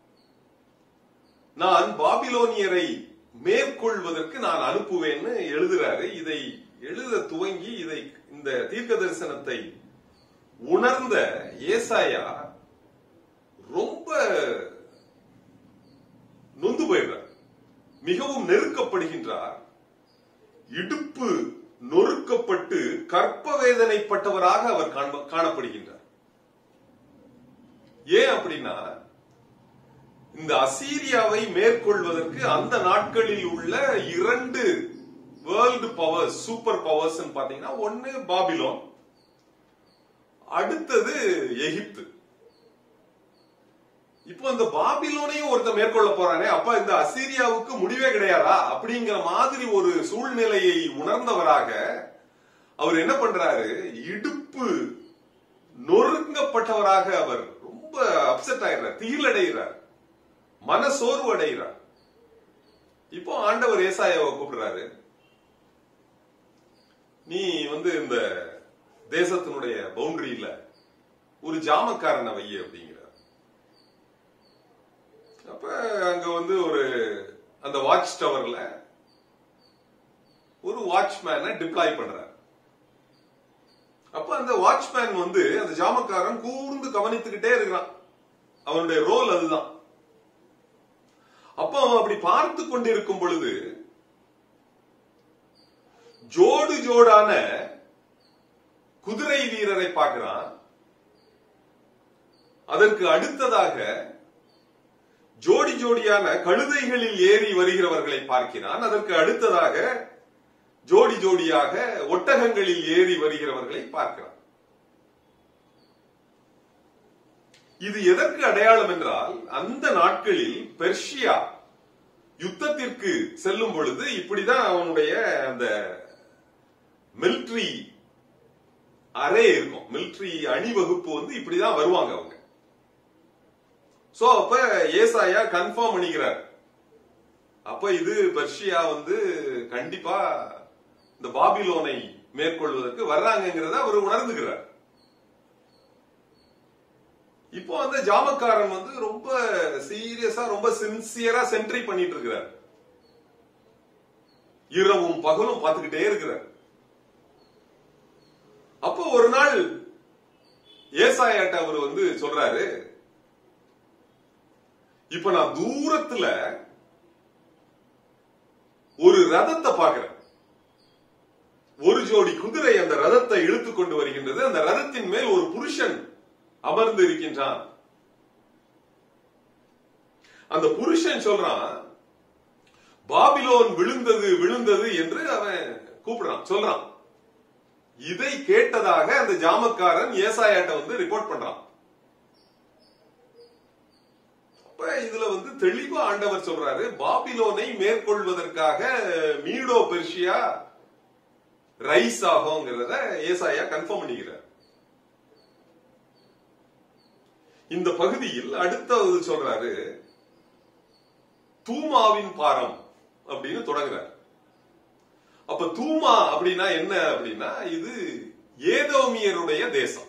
நான் பாபிலோனியரை மேற்கொள்வதற்கு நான் அனுப்புவேன்னு எழுதுறாரு இதை எழுத துவங்கி இதை இந்த தீர்க்க தரிசனத்தை உணர்ந்த ஏசாயா ரொம்ப நொந்து போயிடுறார் மிகவும் நெருக்கப்படுகின்றார் இடுப்பு நொறுக்கப்பட்டு கற்ப வேதனைப்பட்டவராக அவர் காண்ப- காணப்படுகின்றார் ஏன் அப்படின்னா இந்த அசீரியாவை மேற்கொள்வதற்கு அந்த நாட்களில் உள்ள இரண்டு வேர்ல்டு பவர்ஸ் சூப்பர் பவர்ஸ் பாத்தீங்கன்னா ஒன்னு பாபிலோன் அடுத்தது எகிப்து இப்போ இந்த பாபிலோனையும் ஒருத்தன் மேற்கொள்ள போறானே அப்ப இந்த அசீரியாவுக்கு முடிவே கிடையாதா அப்படிங்கிற மாதிரி ஒரு சூழ்நிலையை உணர்ந்தவராக அவர் என்ன பண்றாரு இடுப்பு நொறுங்கப்பட்டவராக அவர் ரொம்ப அப்செட் ஆயிடுறார் திகிலடைகிறார் மனசோர்வு அடைகிறார் இப்போ ஆண்டவர் ஏசாயாவை கூப்பிடுறாரு நீ வந்து இந்த தேசத்தினுடைய பவுண்டரியில ஒரு ஜாமக்காரனை வை அப்படிங்கிறார் அப்ப அங்க வந்து ஒரு அந்த வாட்ச் டவர்ல ஒரு வாட்ச்மேனை டிப்ளாய் பண்றார் அப்ப அந்த வாட்ச்மேன் வந்து அந்த ஜாமக்காரன் கூர்ந்து கவனித்துக்கிட்டே இருக்கிறான் அவனுடைய ரோல் அதுதான் அப்ப அவன் அப்படி பார்த்து கொண்டிருக்கும் பொழுது ஜோடு ஜோடான குதிரை வீரரை பார்க்கிறான் அதற்கு அடுத்ததாக ஜோடி ஜோடியான கழுதைகளில் ஏறி வருகிறவர்களை பார்க்கிறான் அதற்கு அடுத்ததாக ஜோடி ஜோடியாக ஒட்டகங்களில் ஏறி வருகிறவர்களை பார்க்கிறான் இது எதற்கு அடையாளம் என்றால் அந்த நாட்களில் பெர்ஷியா யுத்தத்திற்கு செல்லும் பொழுது இப்படிதான் அவனுடைய அந்த மிலிட்ரி அரே இருக்கும் மிலிட்ரி அணிவகுப்பு வந்து இப்படிதான் வருவாங்க அவங்க சோ அப்ப ஏசாயா கன்ஃபார்ம் பண்ணிக்கிறார் அப்ப இது பெர்ஷியா வந்து கண்டிப்பா இந்த பாபிலோனை மேற்கொள்வதற்கு வர்றாங்கிறத அவர் உணர்ந்துகிறார் இப்போ அந்த ஜாமக்காரன் வந்து ரொம்ப சீரியஸா ரொம்ப சின்சியரா சென்ட்ரி பண்ணிட்டு இருக்கிறார் இரவும் பகலும் பார்த்துக்கிட்டே இருக்கிறார் அப்போ ஒரு நாள் ஏசாயாட்ட அவர் வந்து சொல்றாரு இப்ப நான் தூரத்துல ஒரு ரதத்தை பார்க்கிறேன் ஒரு ஜோடி குதிரை அந்த ரதத்தை இழுத்து கொண்டு வருகின்றது அந்த ரதத்தின் மேல் ஒரு புருஷன் அமர்ந்து இருக்கின்றான் அந்த புருஷன் சொல்றான் பாபிலோன் விழுந்தது விழுந்தது என்று அவன் கூப்பிடுறான் சொல்றான் இதை கேட்டதாக அந்த ஜாமக்காரன் ஏசாயாட்ட வந்து ரிப்போர்ட் பண்றான் அப்ப இதுல வந்து தெளிவா ஆண்டவர் சொல்றாரு பாபிலோனை மேற்கொள்வதற்காக மீடோ பெர்ஷியா ரைஸ் ஆகுங்கிறத ஏசாயா கன்ஃபார்ம் பண்ணிக்கிறார் இந்த பகுதியில் அடுத்தது சொல்றாரு தூமாவின் பாரம் அப்படின்னு தொடங்குறார் அப்ப தூமா அப்படின்னா என்ன அப்படின்னா இது ஏதோமியருடைய தேசம்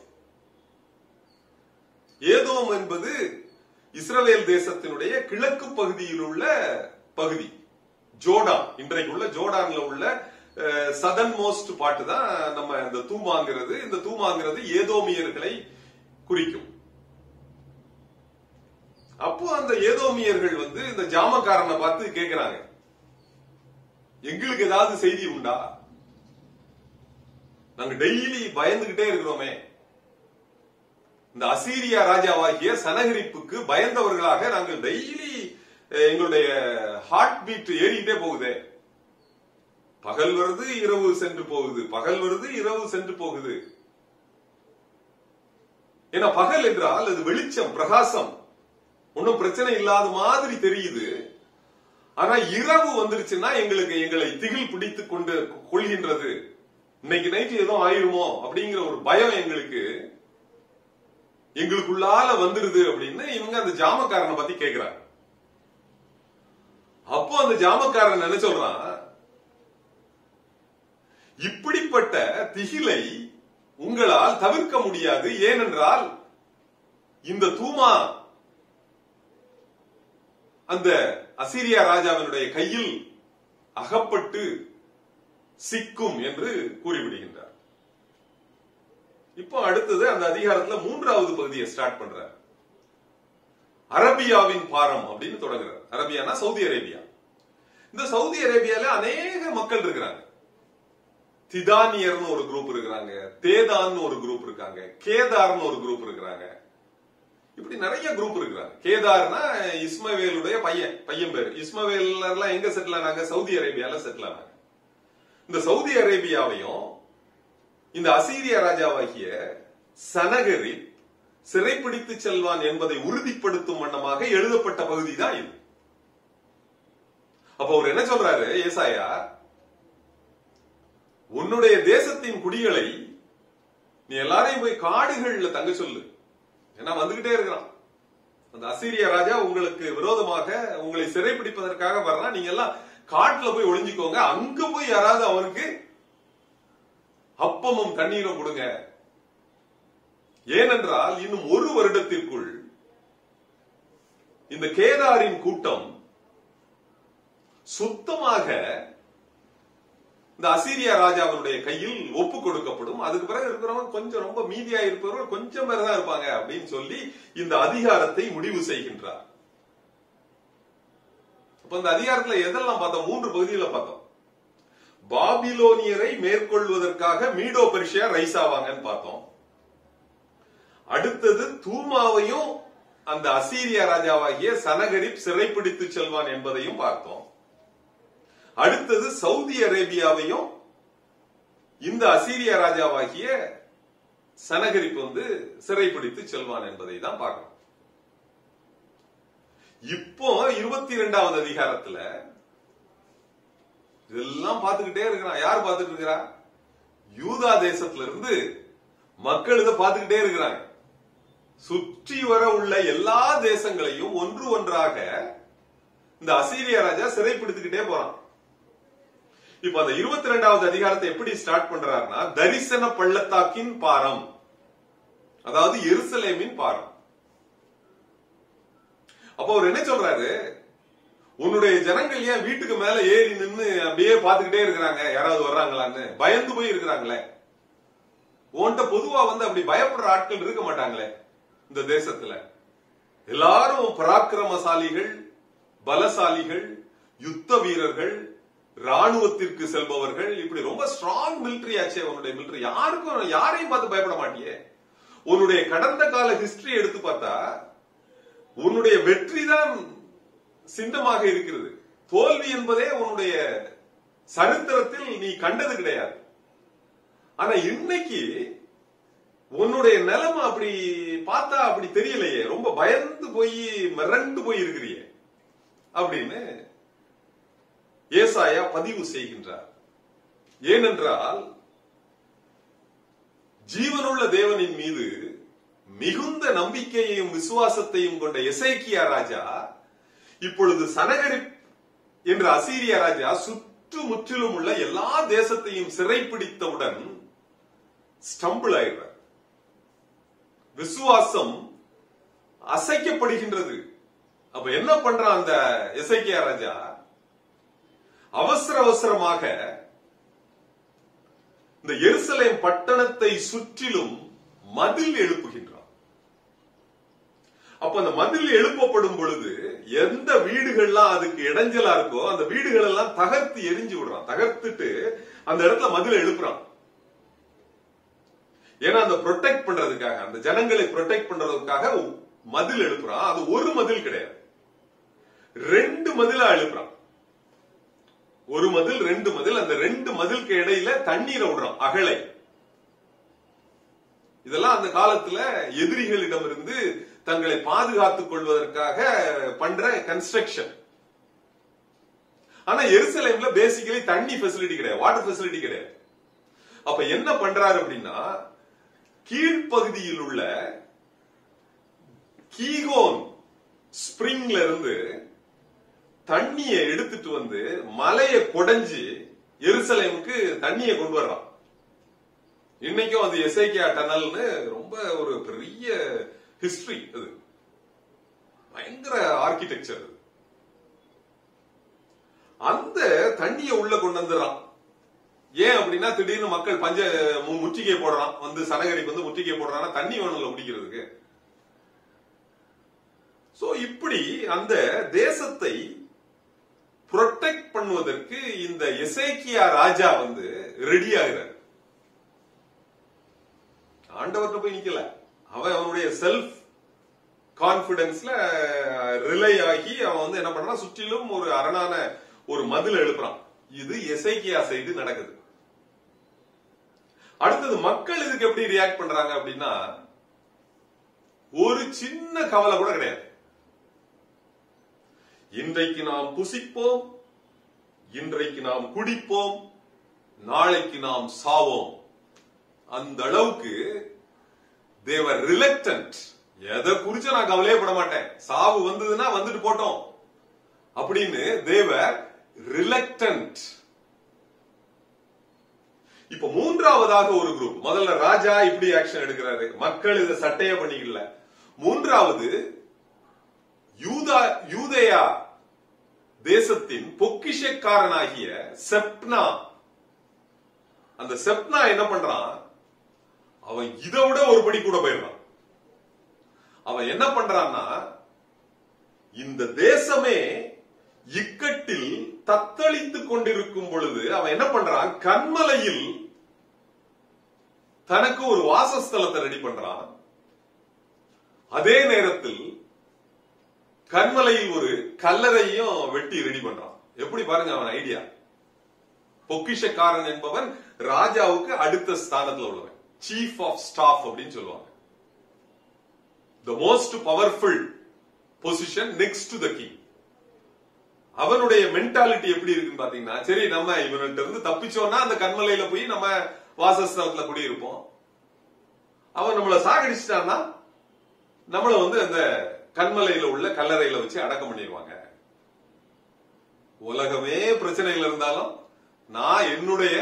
ஏதோம் என்பது இஸ்ரவேல் தேசத்தினுடைய கிழக்கு பகுதியில் உள்ள பகுதி ஜோர்டான் இன்றைக்கு உள்ள ஜோர்டான்ல உள்ள சதன் மோஸ்ட் பாட்டு தான் நம்ம இந்த தூமாங்கிறது இந்த தூமாங்கிறது ஏதோமியர்களை குறிக்கும் அப்போ அந்த ஏதோமியர்கள் வந்து இந்த ஜாமக்காரனை பார்த்து கேக்குறாங்க எங்களுக்கு ஏதாவது செய்தி உண்டா நாங்க டெய்லி பயந்துகிட்டே இருக்கிறோமே இந்த அசீரியா ராஜாவாகிய சனகரிப்புக்கு பயந்தவர்களாக நாங்கள் டெய்லி எங்களுடைய ஹார்ட் பீட் ஏறிக்கிட்டே போகுதே பகல் வருது இரவு சென்று போகுது பகல் வருது இரவு சென்று போகுது ஏன்னா பகல் என்றால் அது வெளிச்சம் பிரகாசம் ஒன்னும் பிரச்சனை இல்லாத மாதிரி தெரியுது ஆனா இரவு வந்துருச்சுன்னா எங்களுக்கு எங்களை திகில் பிடித்து கொண்டு கொள்கின்றது இன்னைக்கு நைட்டு ஏதோ ஆயிருமோ அப்படிங்கிற ஒரு பயம் எங்களுக்கு எங்களுக்குள்ளால வந்துருது அப்படின்னு இவங்க அந்த ஜாமக்காரனை பத்தி கேக்குறாங்க அப்போ அந்த ஜாமக்காரன் என்ன சொல்றான் இப்படிப்பட்ட திகிலை உங்களால் தவிர்க்க முடியாது ஏனென்றால் இந்த தூமா அந்த அசீரியா ராஜாவினுடைய கையில் அகப்பட்டு சிக்கும் என்று கூறிவிடுகின்றார் இப்போ அடுத்தது அந்த அதிகாரத்துல மூன்றாவது பகுதியை ஸ்டார்ட் பண்றார் அரபியாவின் பாரம் அப்படின்னு தொடங்குறார் அரபியானா சவுதி அரேபியா இந்த சவுதி அரேபியால அநேக மக்கள் இருக்கிறாங்க திதானியர்னு ஒரு குரூப் இருக்கிறாங்க தேதான்னு ஒரு குரூப் இருக்காங்க கேதார்னு ஒரு குரூப் இருக்கிறாங்க இப்படி நிறைய குரூப் இருக்கிறாங்க கேதார்னா இஸ்மவேலுடைய பையன் பையன் பேர் இஸ்மவேலர்லாம் எங்க செட்டில் ஆனாங்க சவுதி அரேபியால செட்டில் ஆனாங்க இந்த சவுதி அரேபியாவையும் இந்த அசீரிய ராஜாவாகிய சனகரி சிறைப்பிடித்து செல்வான் என்பதை உறுதிப்படுத்தும் வண்ணமாக எழுதப்பட்ட பகுதி தான் இது அப்ப அவர் என்ன சொல்றாரு ஏசாயா உன்னுடைய தேசத்தின் குடிகளை நீ எல்லாரையும் போய் காடுகள்ல தங்க சொல்லு ஏன்னா வந்துகிட்டே இருக்கிறான் அந்த அசீரிய ராஜா உங்களுக்கு விரோதமாக உங்களை சிறைப்பிடிப்பதற்காக வர்றான் நீங்க எல்லாம் காட்டுல போய் ஒளிஞ்சுக்கோங்க அங்க போய் யாராவது அவனுக்கு அப்பமும் தண்ணீரும் கொடுங்க ஏனென்றால் இன்னும் ஒரு வருடத்திற்குள் இந்த கேதாரின் கூட்டம் சுத்தமாக இந்த அசீரியா ராஜாவினுடைய கையில் ஒப்பு கொடுக்கப்படும் அதுக்கு பிறகு இருக்கிறவங்க கொஞ்சம் ரொம்ப மீதியா இருப்பவர்கள் கொஞ்சம் பேர் தான் இருப்பாங்க அப்படின்னு சொல்லி இந்த அதிகாரத்தை முடிவு செய்கின்றார் அப்ப இந்த அதிகாரத்துல எதெல்லாம் பார்த்தோம் மூன்று பகுதியில பார்த்தோம் பாபிலோனியரை மேற்கொள்வதற்காக மீடோ பெர்ஷியா ரைஸ் ஆவாங்கன்னு பார்த்தோம் அடுத்தது தூமாவையும் அந்த அசீரியா ராஜாவாகிய சனகரிப் சிறைப்பிடித்து செல்வான் என்பதையும் பார்த்தோம் அடுத்தது சவுதி அரேபியாவையும் இந்த அசீரிய ராஜாவாகிய சனகரிப்பு வந்து சிறைப்பிடித்து செல்வான் என்பதை தான் பார்க்கணும் இப்போ இருபத்தி இரண்டாவது அதிகாரத்துல இதெல்லாம் பார்த்துக்கிட்டே இருக்கிறான் யார் பார்த்துட்டு இருக்கிறா யூதா தேசத்துல இருந்து மக்கள் இதை பார்த்துக்கிட்டே இருக்கிறாங்க சுற்றி வர உள்ள எல்லா தேசங்களையும் ஒன்று ஒன்றாக இந்த அசீரிய ராஜா சிறைப்பிடித்துக்கிட்டே போறான் இப்ப அந்த இருபத்தி ரெண்டாவது அதிகாரத்தை எப்படி ஸ்டார்ட் பண்றாருன்னா தரிசன பள்ளத்தாக்கின் பாரம் அதாவது எருசலேமின் பாரம் அப்ப அவர் என்ன சொல்றாரு உன்னுடைய ஜனங்கள் ஏன் வீட்டுக்கு மேல ஏறி நின்னு அப்படியே பாத்துக்கிட்டே இருக்கிறாங்க யாராவது வர்றாங்களான்னு பயந்து போய் இருக்கிறாங்களே உன்கிட்ட பொதுவா வந்து அப்படி பயப்படுற ஆட்கள் இருக்க மாட்டாங்களே இந்த தேசத்துல எல்லாரும் பராக்கிரமசாலிகள் பலசாலிகள் யுத்த வீரர்கள் ராணுவத்திற்கு செல்பவர்கள் இப்படி ரொம்ப ஸ்ட்ராங் மிலிட்டரி ஆச்சே உன்னுடைய மிலிட்டரி யாருக்கும் யாரையும் பார்த்து பயப்பட மாட்டியே உன்னுடைய கடந்த கால ஹிஸ்டரி எடுத்து பார்த்தா உன்னுடைய வெற்றி தான் சின்னமாக இருக்கிறது தோல்வி என்பதே உன்னுடைய சரித்திரத்தில் நீ கண்டது கிடையாது ஆனா இன்னைக்கு உன்னுடைய நிலைமை அப்படி பார்த்தா அப்படி தெரியலையே ரொம்ப பயந்து போய் மிரண்டு போய் இருக்கிறியே அப்படின்னு ஏசாயா பதிவு செய்கின்றார் ஏனென்றால் ஜீவனுள்ள தேவனின் மீது மிகுந்த நம்பிக்கையையும் விசுவாசத்தையும் கொண்ட எசேக்கியா ராஜா இப்பொழுது சனகரி என்ற அசீரியா ராஜா சுற்று முற்றிலும் உள்ள எல்லா தேசத்தையும் சிறைப்பிடித்தவுடன் ஸ்டம்பிள் ஆயிடுறார் விசுவாசம் அசைக்கப்படுகின்றது அப்ப என்ன பண்றான் அந்த எசைக்கியா ராஜா அவசர அவசரமாக இந்த எருசலேம் பட்டணத்தை சுற்றிலும் மதில் எழுப்புகின்றான் அப்ப அந்த மதில் எழுப்பப்படும் பொழுது எந்த வீடுகள்லாம் அதுக்கு இடைஞ்சலா இருக்கோ அந்த வீடுகள் எல்லாம் தகர்த்து எரிஞ்சு விடுறான் தகர்த்துட்டு அந்த இடத்துல மதில் எழுப்புறான் ஏன்னா அந்த ப்ரொடெக்ட் பண்றதுக்காக அந்த ஜனங்களை ப்ரொடெக்ட் பண்றதுக்காக மதில் எழுப்புறான் அது ஒரு மதில் கிடையாது ரெண்டு மதிலா எழுப்புறான் ஒரு மதில் ரெண்டு மதில் அந்த ரெண்டு மதிலுக்கு இடையில தண்ணீரை விடுறான் அகலை இதெல்லாம் அந்த காலத்துல எதிரிகளிடமிருந்து தங்களை பாதுகாத்துக் கொள்வதற்காக பண்ற கன்ஸ்ட்ரக்ஷன் ஆனா எருசலேம்ல பேசிக்கலி தண்ணி ஃபெசிலிட்டி கிடையாது வாட்டர் ஃபெசிலிட்டி கிடையாது அப்ப என்ன பண்றாரு அப்படின்னா கீழ்ப்பகுதியில் உள்ள கீகோன் ஸ்பிரிங்ல இருந்து தண்ணியை எடுத்துட்டு வந்து மலையை குடைஞ்சு எருசலேமுக்கு தண்ணியை கொண்டு வர்றான் இன்னைக்கும் அது எஸ்ஐகே டனல்னு ரொம்ப ஒரு பெரிய ஹிஸ்டரி அது பயங்கர ஆர்கிடெக்சர் அது அந்த தண்ணியை உள்ள கொண்டு வந்துடுறான் ஏன் அப்படின்னா திடீர்னு மக்கள் பஞ்ச மு- முற்றுகை போடுறான் வந்து சனகரிக்கு வந்து முற்றுகை போடுறான்னா தண்ணி வேணும்ல குடிக்கிறதுக்கு சோ இப்படி அந்த தேசத்தை புரொடெக்ட் பண்ணுவதற்கு இந்த எசேக்கியா ராஜா வந்து ரெடி ஆகிறார் ஆண்டவர்கிட்ட போய் நிக்கல அவன் அவனுடைய செல்ஃப் கான்பிடன்ஸ்ல ரிலை ஆகி அவன் வந்து என்ன பண்றான் சுற்றிலும் ஒரு அரணான ஒரு மதில் எழுப்புறான் இது எசைக்கியா சைடு நடக்குது அடுத்தது மக்கள் இதுக்கு எப்படி ரியாக்ட் பண்றாங்க அப்படின்னா ஒரு சின்ன கவலை கூட கிடையாது இன்றைக்கு நாம் புசிப்போம் இன்றைக்கு நாம் குடிப்போம் நாளைக்கு நாம் சாவோம் அந்த அளவுக்கு தேவர் ரிலக்டன்ட் எதை குறிச்சு நான் கவலையே பட மாட்டேன் சாவு வந்ததுன்னா வந்துட்டு போட்டோம் அப்படின்னு தேவர் ரிலக்டன்ட் இப்ப மூன்றாவதாக ஒரு குரூப் முதல்ல ராஜா இப்படி ஆக்ஷன் எடுக்கிறாரு மக்கள் இதை சட்டைய பண்ணிக்கல மூன்றாவது யூதா யூதேயா தேசத்தின் பொக்கிஷக்காரனாகிய செப்னா அந்த செப்னா என்ன பண்றான் அவன் இதை விட ஒரு படி கூட போயிடுறான் அவன் என்ன பண்றான்னா இந்த தேசமே இக்கட்டில் தத்தளித்துக் கொண்டிருக்கும் பொழுது அவன் என்ன பண்றான் கண்மலையில் தனக்கு ஒரு வாசஸ்தலத்தை ரெடி பண்றான் அதே நேரத்தில் கண்மலையில் ஒரு கல்லறையும் வெட்டி ரெடி பண்றான் எப்படி பாருங்க அவன் ஐடியா பொக்கிஷக்காரன் என்பவன் ராஜாவுக்கு அடுத்த ஸ்தானத்துல உள்ளவன் சீஃப் ஆஃப் ஸ்டாஃப் அப்படின்னு சொல்லுவாங்க the most powerful position next to the king அவனுடைய மென்டாலிட்டி எப்படி இருக்குன்னு பாத்தீங்கன்னா சரி நம்ம இவன்கிட்ட இருந்து தப்பிச்சோம்னா அந்த கண்மலையில போய் நம்ம வாசஸ்தலத்துல குடியிருப்போம் அவன் நம்மள சாகடிச்சிட்டான்னா நம்மள வந்து அந்த கண்மலையில உள்ள கல்லறையில வச்சு அடக்கம் பண்ணிடுவாங்க உலகமே பிரச்சனைகள் இருந்தாலும் நான் என்னுடைய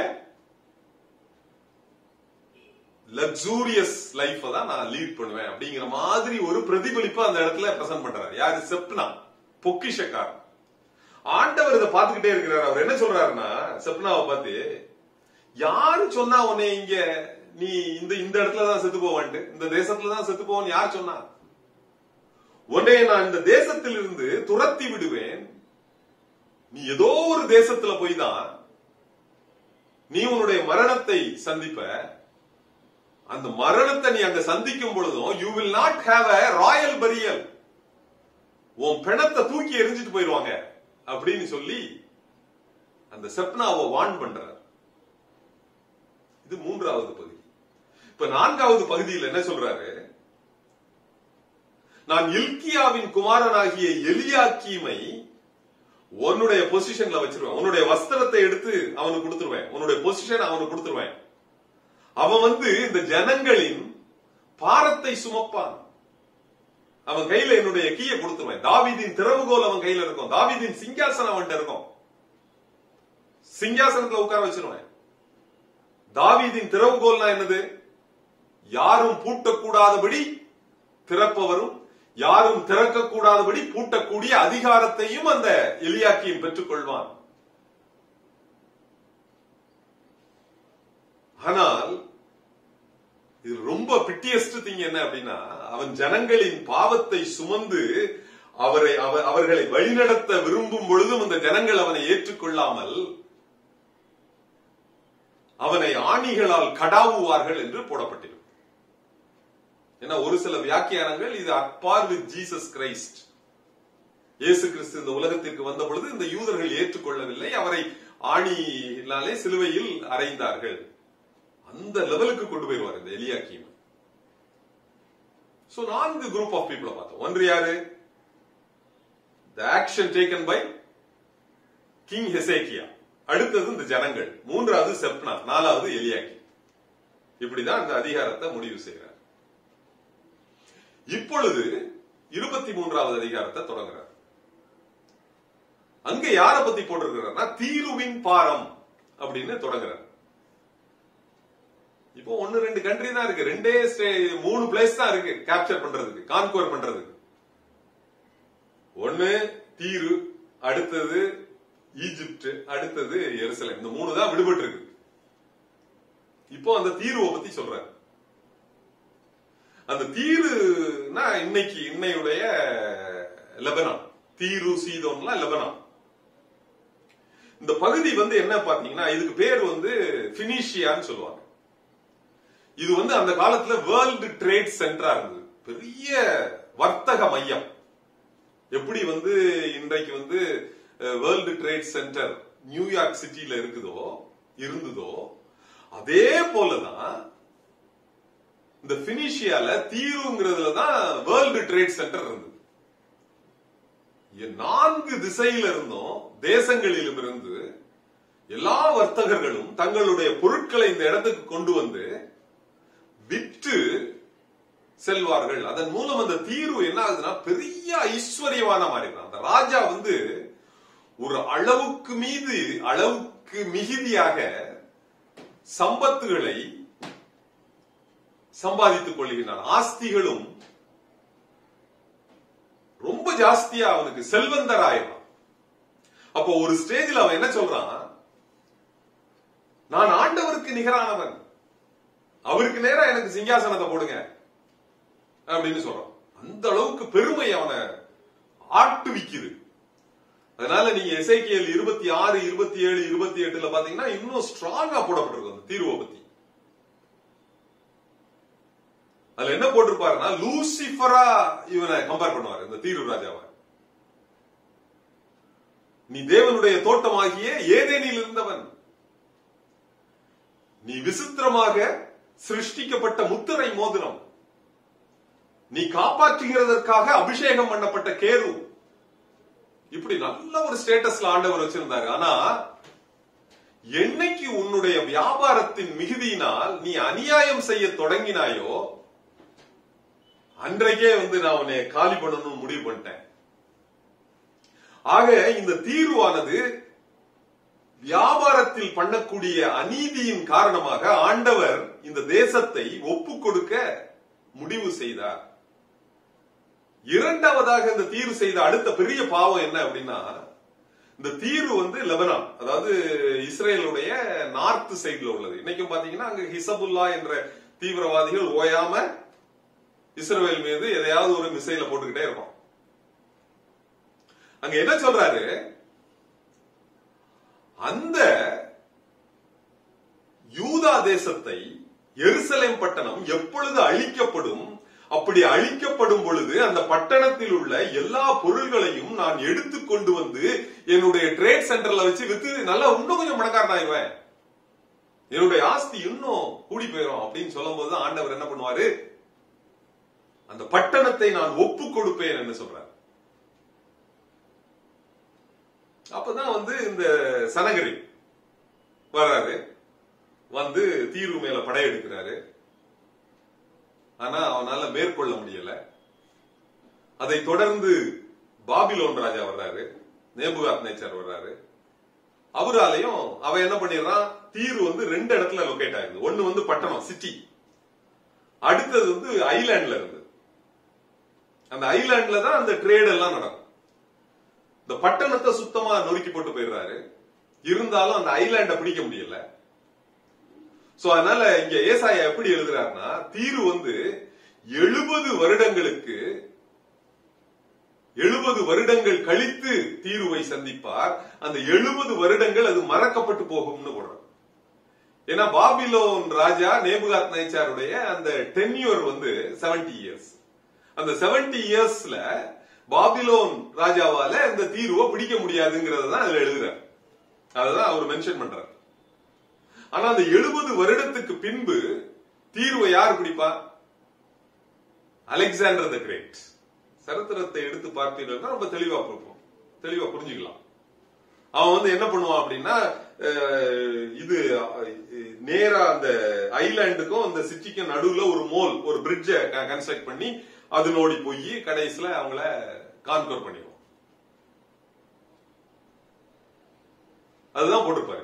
லக்ஸூரியஸ் லைஃப் தான் நான் லீட் பண்ணுவேன் அப்படிங்கிற மாதிரி ஒரு பிரதிபலிப்பு அந்த இடத்துல பிரசன்ட் பண்றாரு யாரு செப்னா பொக்கிஷக்காரன் ஆண்டவர் இதை பார்த்துக்கிட்டே இருக்கிறார் அவர் என்ன சொல்றாருன்னா செப்னாவை பார்த்து யாரு சொன்னா உன்னை இங்க நீ இந்த இந்த இடத்துல தான் செத்து போவான்ட்டு இந்த தேசத்துல தான் செத்து போவான்னு யார் சொன்னா உன்னை நான் இந்த தேசத்தில் இருந்து துரத்தி விடுவேன் நீ ஏதோ ஒரு தேசத்துல போய் தான் நீ உன்னுடைய மரணத்தை சந்திப்ப அந்த மரணத்தை நீ அங்க சந்திக்கும் பொழுதும் you will not have a royal burial உன் பிணத்தை தூக்கி எரிஞ்சிட்டு போயிருவாங்க அப்படின்னு சொல்லி அந்த செப்னாவை வான் பண்றார் இது மூன்றாவது பகுதி இப்ப நான்காவது பகுதியில் என்ன சொல்றாரு நான் இல்கியாவின் குமாரனாகிய எலியாக்கீமை உன்னுடைய பொசிஷன்ல வச்சிருவேன் உன்னுடைய வஸ்திரத்தை எடுத்து அவனுக்கு கொடுத்துருவேன் உன்னுடைய பொசிஷன் அவனுக்கு கொடுத்துருவேன் அவன் வந்து இந்த ஜனங்களின் பாரத்தை சுமப்பான் அவன் கையில என்னுடைய கீயை கொடுத்துருவேன் தாவீதின் திறவுகோல் அவன் கையில இருக்கும் தாவீதின் சிங்காசனம் அவன்கிட்ட இருக்கும் சிங்காசனத்துல உட்கார வச்சிருவேன் தாவீதின் திறவுகோல்னா என்னது யாரும் பூட்டக்கூடாதபடி திறப்பவரும் யாரும் திறக்கக்கூடாதபடி பூட்டக்கூடிய அதிகாரத்தையும் அந்த எலியாக்கியும் பெற்றுக் கொள்வான் ஆனால் இது ரொம்ப பிட்டியஸ்ட் திங் என்ன அப்படின்னா அவன் ஜனங்களின் பாவத்தை சுமந்து அவரை அவ- அவர்களை வழிநடத்த விரும்பும் பொழுதும் அந்த ஜனங்கள் அவனை ஏற்றுக்கொள்ளாமல் அவனை ஆணிகளால் கடாவுவார்கள் என்று போடப்பட்டிருக்கும் ஏன்னா ஒரு சில வியாக்கியானங்கள் இது அப்பார் வித் ஜீசஸ் கிரைஸ்ட் இயேசு கிறிஸ்து இந்த உலகத்திற்கு வந்த பொழுது இந்த யூதர்கள் ஏற்றுக்கொள்ளவில்லை அவரை ஆணினாலே சிலுவையில் அறைந்தார்கள் அந்த லெவலுக்கு கொண்டு போயிருவார் இந்த எலியாக்கீம் சோ நான்கு குரூப் ஆஃப் பீப்புளை பார்த்தோம் ஒன்று யாரு the action taken by king Hezekiah அடுத்தது இந்த ஜனங்கள் மூன்றாவது செப்னா நாலாவது எலியாக்கி இப்படிதான் இந்த அதிகாரத்தை முடிவு செய்கிறார் இப்பொழுது இருபத்தி மூன்றாவது அதிகாரத்தை தொடங்குறார் அங்க யார பத்தி போட்டிருக்கிறார்னா தீருவின் பாரம் அப்படின்னு தொடங்குறார் இப்போ ஒன்னு ரெண்டு கண்ட்ரி தான் இருக்கு ரெண்டே ஸ்டே- மூணு பிளேஸ் தான் இருக்கு கேப்சர் பண்றதுக்கு கான்கோர் பண்றதுக்கு ஒன்னு தீரு அடுத்தது ஈஜிப்ட் அடுத்தது எருசலேம் இந்த மூணு தான் விடுபட்டு இருக்கு இப்போ அந்த தீருவை பத்தி சொல்றாரு அந்த தீருனா இன்னைக்கு இன்னையுடைய லெபனான் தீரு சீதோன்லாம் லெபனான் இந்த பகுதி வந்து என்ன பாத்தீங்கன்னா இதுக்கு பேர் வந்து பினிஷியான்னு சொல்லுவாங்க இது வந்து அந்த காலத்துல வேர்ல்டு ட்ரேட் சென்டரா இருந்தது பெரிய வர்த்தக மையம் எப்படி வந்து இன்றைக்கு வந்து வேர்ல்டு ட்ரேட் சென்டர் நியூயார்க் சிட்டில இருக்குதோ இருந்ததோ அதே போலதான் இந்த பினிஷியால தீருங்கிறதுல தான் வேர்ல்டு ட்ரேட் சென்டர் இருந்தது இங்க நான்கு திசையில இருந்தும் தேசங்களிலும் இருந்து எல்லா வர்த்தகர்களும் தங்களுடைய பொருட்களை இந்த இடத்துக்கு கொண்டு வந்து விற்று செல்வார்கள் அதன் மூலம் அந்த தீர்வு என்ன ஆகுதுன்னா பெரிய ஐஸ்வர்யமான மாறிடுறான் அந்த ராஜா வந்து ஒரு அளவுக்கு மீது அளவுக்கு மிகுதியாக சம்பத்துகளை சம்பாதித்துக் கொள்கின்றான் ஆஸ்திகளும் ரொம்ப ஜாஸ்தியா அவனுக்கு செல்வந்தர் ஆயிடுறான் அப்போ ஒரு ஸ்டேஜில் அவன் என்ன சொல்றான் நான் ஆண்டவருக்கு நிகரானவன் அவருக்கு நேரா எனக்கு சிங்காசனத்தை போடுங்க அப்படின்னு சொல்றான் அந்த அளவுக்கு பெருமை அவனை ஆட்டுவிக்குது அதனால நீங்க எசைக்கியல் இருபத்தி ஆறு இருபத்தி ஏழு இருபத்தி எட்டுல பாத்தீங்கன்னா இன்னும் ஸ்ட்ராங்கா போடப்பட்டிருக்கும் அந்த தீர்வை பத்தி அதுல என்ன போட்டிருப்பாருன்னா லூசிஃபரா இவனை கம்பேர் பண்ணுவாரு இந்த தீரு ராஜாவை நீ தேவனுடைய தோட்டமாகிய ஏதேனில் இருந்தவன் நீ விசித்திரமாக சிருஷ்டிக்கப்பட்ட முத்திரை மோதிரம் நீ காப்பாற்றுகிறதற்காக அபிஷேகம் பண்ணப்பட்ட கேரு இப்படி நல்ல ஒரு ஸ்டேட்டஸ்ல ஆண்டவர் வச்சிருந்தாரு ஆனா என்னைக்கு உன்னுடைய வியாபாரத்தின் மிகுதியினால் நீ அநியாயம் செய்ய தொடங்கினாயோ அன்றைக்கே வந்து நான் உன்னை காலி பண்ணணும்னு முடிவு பண்ணிட்டேன் ஆக இந்த தீர்வானது வியாபாரத்தில் பண்ணக்கூடிய அநீதியின் காரணமாக ஆண்டவர் இந்த தேசத்தை ஒப்பு கொடுக்க முடிவு செய்தார் இரண்டாவதாக இந்த தீர்வு செய்த அடுத்த பெரிய பாவம் என்ன அப்படின்னா இந்த தீர்வு வந்து லெபனான் அதாவது இஸ்ரேலுடைய நார்த் சைடுல உள்ளது இன்னைக்கும் பாத்தீங்கன்னா அங்க ஹிசபுல்லா என்ற தீவிரவாதிகள் ஓயாம இஸ்ரேல் மீது எதையாவது ஒரு மிசைல போட்டுக்கிட்டே இருக்கும் அங்க என்ன சொல்றாரு அந்த யூதா தேசத்தை எருசலேம் பட்டணம் எப்பொழுது அழிக்கப்படும் அப்படி அழிக்கப்படும் பொழுது அந்த பட்டணத்தில் உள்ள எல்லா பொருள்களையும் நான் எடுத்து கொண்டு வந்து என்னுடைய ட்ரேட் சென்டர்ல வச்சு வித்து நல்லா இன்னும் கொஞ்சம் பணக்காரன் ஆயிடுவேன் என்னுடைய ஆஸ்தி இன்னும் கூடி போயிடும் அப்படின்னு சொல்லும் போது ஆண்டவர் என்ன பண்ணுவாரு அந்த பட்டணத்தை நான் ஒப்பு கொடுப்பேன் என்று சொல்றார் அப்பதான் வந்து இந்த சனகரி வர்றாரு வந்து தீர்வு மேல படையெடுக்கிறாரு ஆனா அவனால மேற்கொள்ள முடியல அதை தொடர்ந்து பாபிலோன் ராஜா வர்றாரு நேபுகாத் நேச்சர் வர்றாரு அவராலையும் அவன் என்ன பண்ணிடுறான் தீர்வு வந்து ரெண்டு இடத்துல லொகேட் ஆகுது ஒண்ணு வந்து பட்டணம் சிட்டி அடுத்தது வந்து ஐலாண்ட்ல இருந்து அந்த ஐலாண்ட்ல தான் அந்த ட்ரேட் எல்லாம் நடக்கும் இந்த பட்டணத்தை சுத்தமா நொறுக்கி போட்டு போயிடுறாரு இருந்தாலும் அந்த ஐலாண்ட பிடிக்க முடியல சோ அதனால இங்க ஏசாயா எப்படி எழுதுறாருன்னா தீர்வு வந்து எழுபது வருடங்களுக்கு எழுபது வருடங்கள் கழித்து தீர்வை சந்திப்பார் அந்த எழுபது வருடங்கள் அது மறக்கப்பட்டு போகும்னு போடுறார் ஏன்னா பாபிலோன் ராஜா நேபுகாத் நைச்சாருடைய அந்த டென்யூர் வந்து 70 இயர்ஸ் அந்த 70 இயர்ஸ்ல பாபிலோன் ராஜாவால இந்த தீர்வை பிடிக்க முடியாதுங்கிறத தான் அதுல எழுதுறார் அதுதான் அவர் மென்ஷன் பண்றார் ஆனா அந்த எழுபது வருடத்துக்கு பின்பு தீர்வை யார் பிடிப்பா அலெக்சாண்டர் த கிரேட் சரித்திரத்தை எடுத்து பார்த்தீங்கன்னா ரொம்ப தெளிவா பார்ப்போம் தெளிவா புரிஞ்சுக்கலாம் அவன் வந்து என்ன பண்ணுவான் அப்படின்னா அஹ், இது அஹ், நேரா அந்த ஐலாண்டுக்கும் அந்த சிட்டிக்கும் நடுவுல ஒரு மோல் ஒரு பிரிட்ஜ கன்ஸ்ட்ரக்ட் பண்ணி அது நோடி போய் கடைசியில அவங்கள கான்கோர் பண்ணிடுவோம் அதுதான் போட்டிருப்பாரு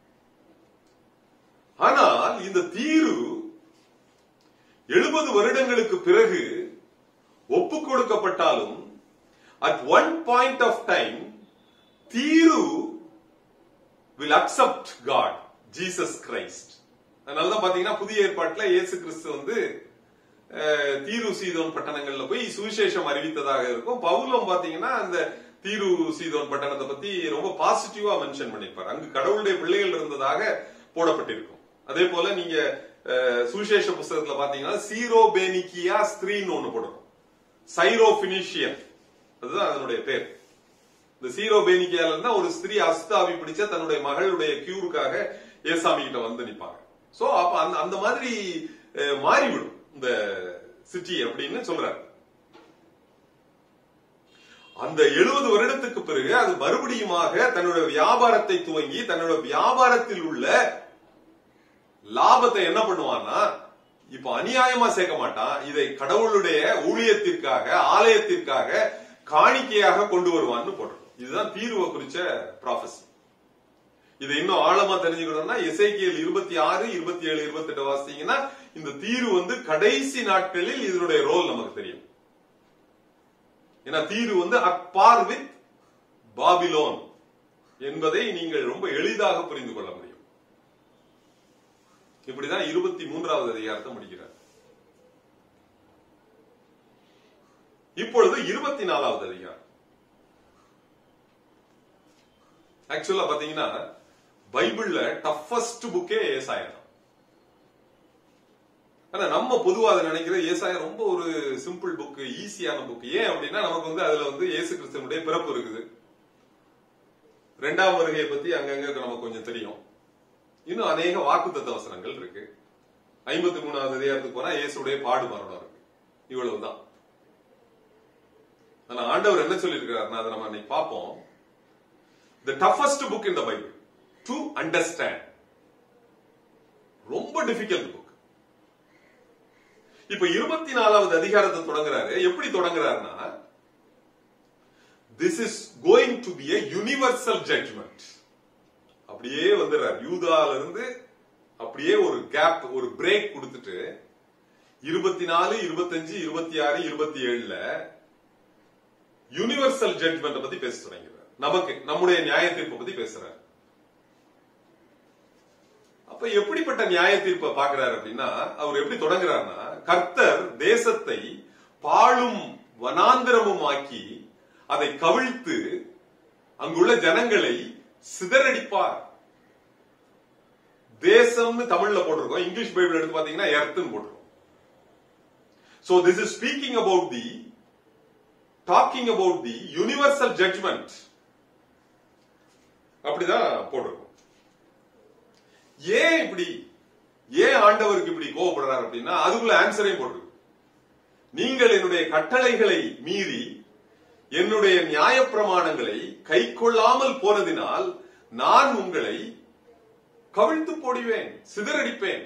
ஆனால் இந்த தீரு எழுபது வருடங்களுக்கு பிறகு ஒப்பு கொடுக்கப்பட்டாலும் at one point of time Tyre will accept God Jesus Christ அதனாலதான் பாத்தீங்கன்னா புதிய ஏற்பாட்டுல இயேசு கிறிஸ்து வந்து அஹ், தீரு சீதோன் பட்டணங்கள்ல போய் சுவிசேஷம் அறிவித்ததாக இருக்கும் பவுலும் பாத்தீங்கன்னா அந்த தீரு சீதோன் பட்டணத்தை பத்தி ரொம்ப பாசிட்டிவா மென்ஷன் பண்ணிருப்பார் அங்கு கடவுளுடைய பிள்ளைகள் இருந்ததாக போடப்பட்டிருக்கும் அதே போல நீங்க அஹ், சுவிசேஷ புஸ்தகத்துல பாத்தீங்கன்னா சீரோ பேனிக்கியா ஸ்திரீன்னு ஒண்ணு போடணும் சைரோ பினிஷியன் அதுதான் அதனுடைய பேர் இந்த சீரோ பேனிக்கியால இருந்தா ஒரு ஸ்திரீ அஸ்தாவி பிடிச்ச தன்னுடைய மகளுடைய கியூருக்காக ஏசாமி கிட்ட வந்து நிப்பாங்க சோ அப்ப அந்த அந்த மாதிரி அஹ், மாறிவிடும் இந்த சிட்டி அப்படின்னு சொல்றாரு அந்த எழுபது வருடத்துக்கு பிறகு அது மறுபடியுமாக தன்னுடைய வியாபாரத்தை துவங்கி தன்னோட வியாபாரத்தில் உள்ள லாபத்தை என்ன பண்ணுவான்னா இப்ப அநியாயமா சேர்க்க மாட்டான் இதை கடவுளுடைய ஊழியத்திற்காக ஆலயத்திற்காக காணிக்கையாக கொண்டு வருவான்னு போடுறோம் இதுதான் தீர்வை குறிச்ச ப்ராஃபஸி இதை இன்னும் ஆழமா தெரிஞ்சுக்கணும்னா இசைக்கியல் இருபத்தி ஆறு இருபத்தி ஏழு இருபத்தி எட்டு வாசித்தீங்கன்னா இந்த தீர்வு வந்து கடைசி நாட்களில் இதனுடைய ரோல் நமக்கு தெரியும் ஏன்னா தீர்வு வந்து அப்பார் வித் பாபிலோன் என்பதை நீங்கள் ரொம்ப எளிதாக புரிந்து கொள்ள முடியும் இப்படிதான் இருபத்தி மூன்றாவது அதிகாரத்தை முடிக்கிறார் இப்பொழுது இருபத்தி நாலாவது அதிகாரம் ஆக்சுவலா பாத்தீங்கன்னா பைபிள்ல டஃபஸ்ட் புக்கே ஏசாயம் தான். ஆனா நம்ம பொதுவா அதை நினைக்கிற ஏசாயம் ரொம்ப ஒரு சிம்பிள் புக் ஈஸியான புக் ஏன் அப்படின்னா நமக்கு வந்து அதுல வந்து இயேசு கிறிஸ்துவனுடைய பிறப்பு இருக்குது ரெண்டாம் வருகையை பத்தி அங்கங்க நமக்கு கொஞ்சம் தெரியும் இன்னும் அநேக வாக்குத்தத்த வசனங்கள் இருக்கு ஐம்பத்தி மூணாவது அதிகாரத்துக்கு போனா இயேசுடைய பாடு மரணம் இருக்கு இவ்வளவுதான் ஆனா ஆண்டவர் என்ன சொல்லியிருக்கிறாருன்னா அதை நம்ம அன்னைக்கு பார்ப்போம் the toughest book in the Bible to understand ரொம்ப டிஃபிகல்ட் புக் இப்ப இருபத்தி நாலாவது அதிகாரத்தை தொடங்குறாரு எப்படி தொடங்குறாருன்னா this is going to be a universal judgement அப்படியே வந்துடுறார் யூதால இருந்து அப்படியே ஒரு கேப் ஒரு பிரேக் கொடுத்துட்டு இருபத்தி நாலு இருபத்தஞ்சு இருபத்தி ஆறு இருபத்தி ஏழுல யுனிவர்சல் ஜட்ஜ்மெண்ட் பத்தி பேச தொடங்கிறார் நமக்கு நம்முடைய நியாய தீர்ப்பை பத்தி பேசுறார் அப்ப எப்படிப்பட்ட நியாய தீர்ப்பை பாக்குறாரு அப்படின்னா அவர் எப்படி தொடங்குறாருன்னா கர்த்தர் தேசத்தை பாழும் வனாந்திரமும் ஆக்கி அதை கவிழ்த்து அங்குள்ள ஜனங்களை சிதறடிப்பார் தேசம்னு தமிழ்ல போட்டிருக்கோம் இங்கிலீஷ் பைபிள் எடுத்து பாத்தீங்கன்னா எர்த்துன்னு போட்டிருக்கோம் so this is speaking about the talking about the universal judgement அப்படிதான் போட்டிருக்கோம் ஏன் இப்படி ஏன் ஆண்டவருக்கு இப்படி கோவப்படுறாரு அப்படின்னா அதுக்குள்ள ஆன்சரையும் போட்டு நீங்கள் என்னுடைய கட்டளைகளை மீறி என்னுடைய நியாயப்பிரமாணங்களை கை கொள்ளாமல் போனதினால் நான் உங்களை கவிழ்த்து போடுவேன் சிதறடிப்பேன்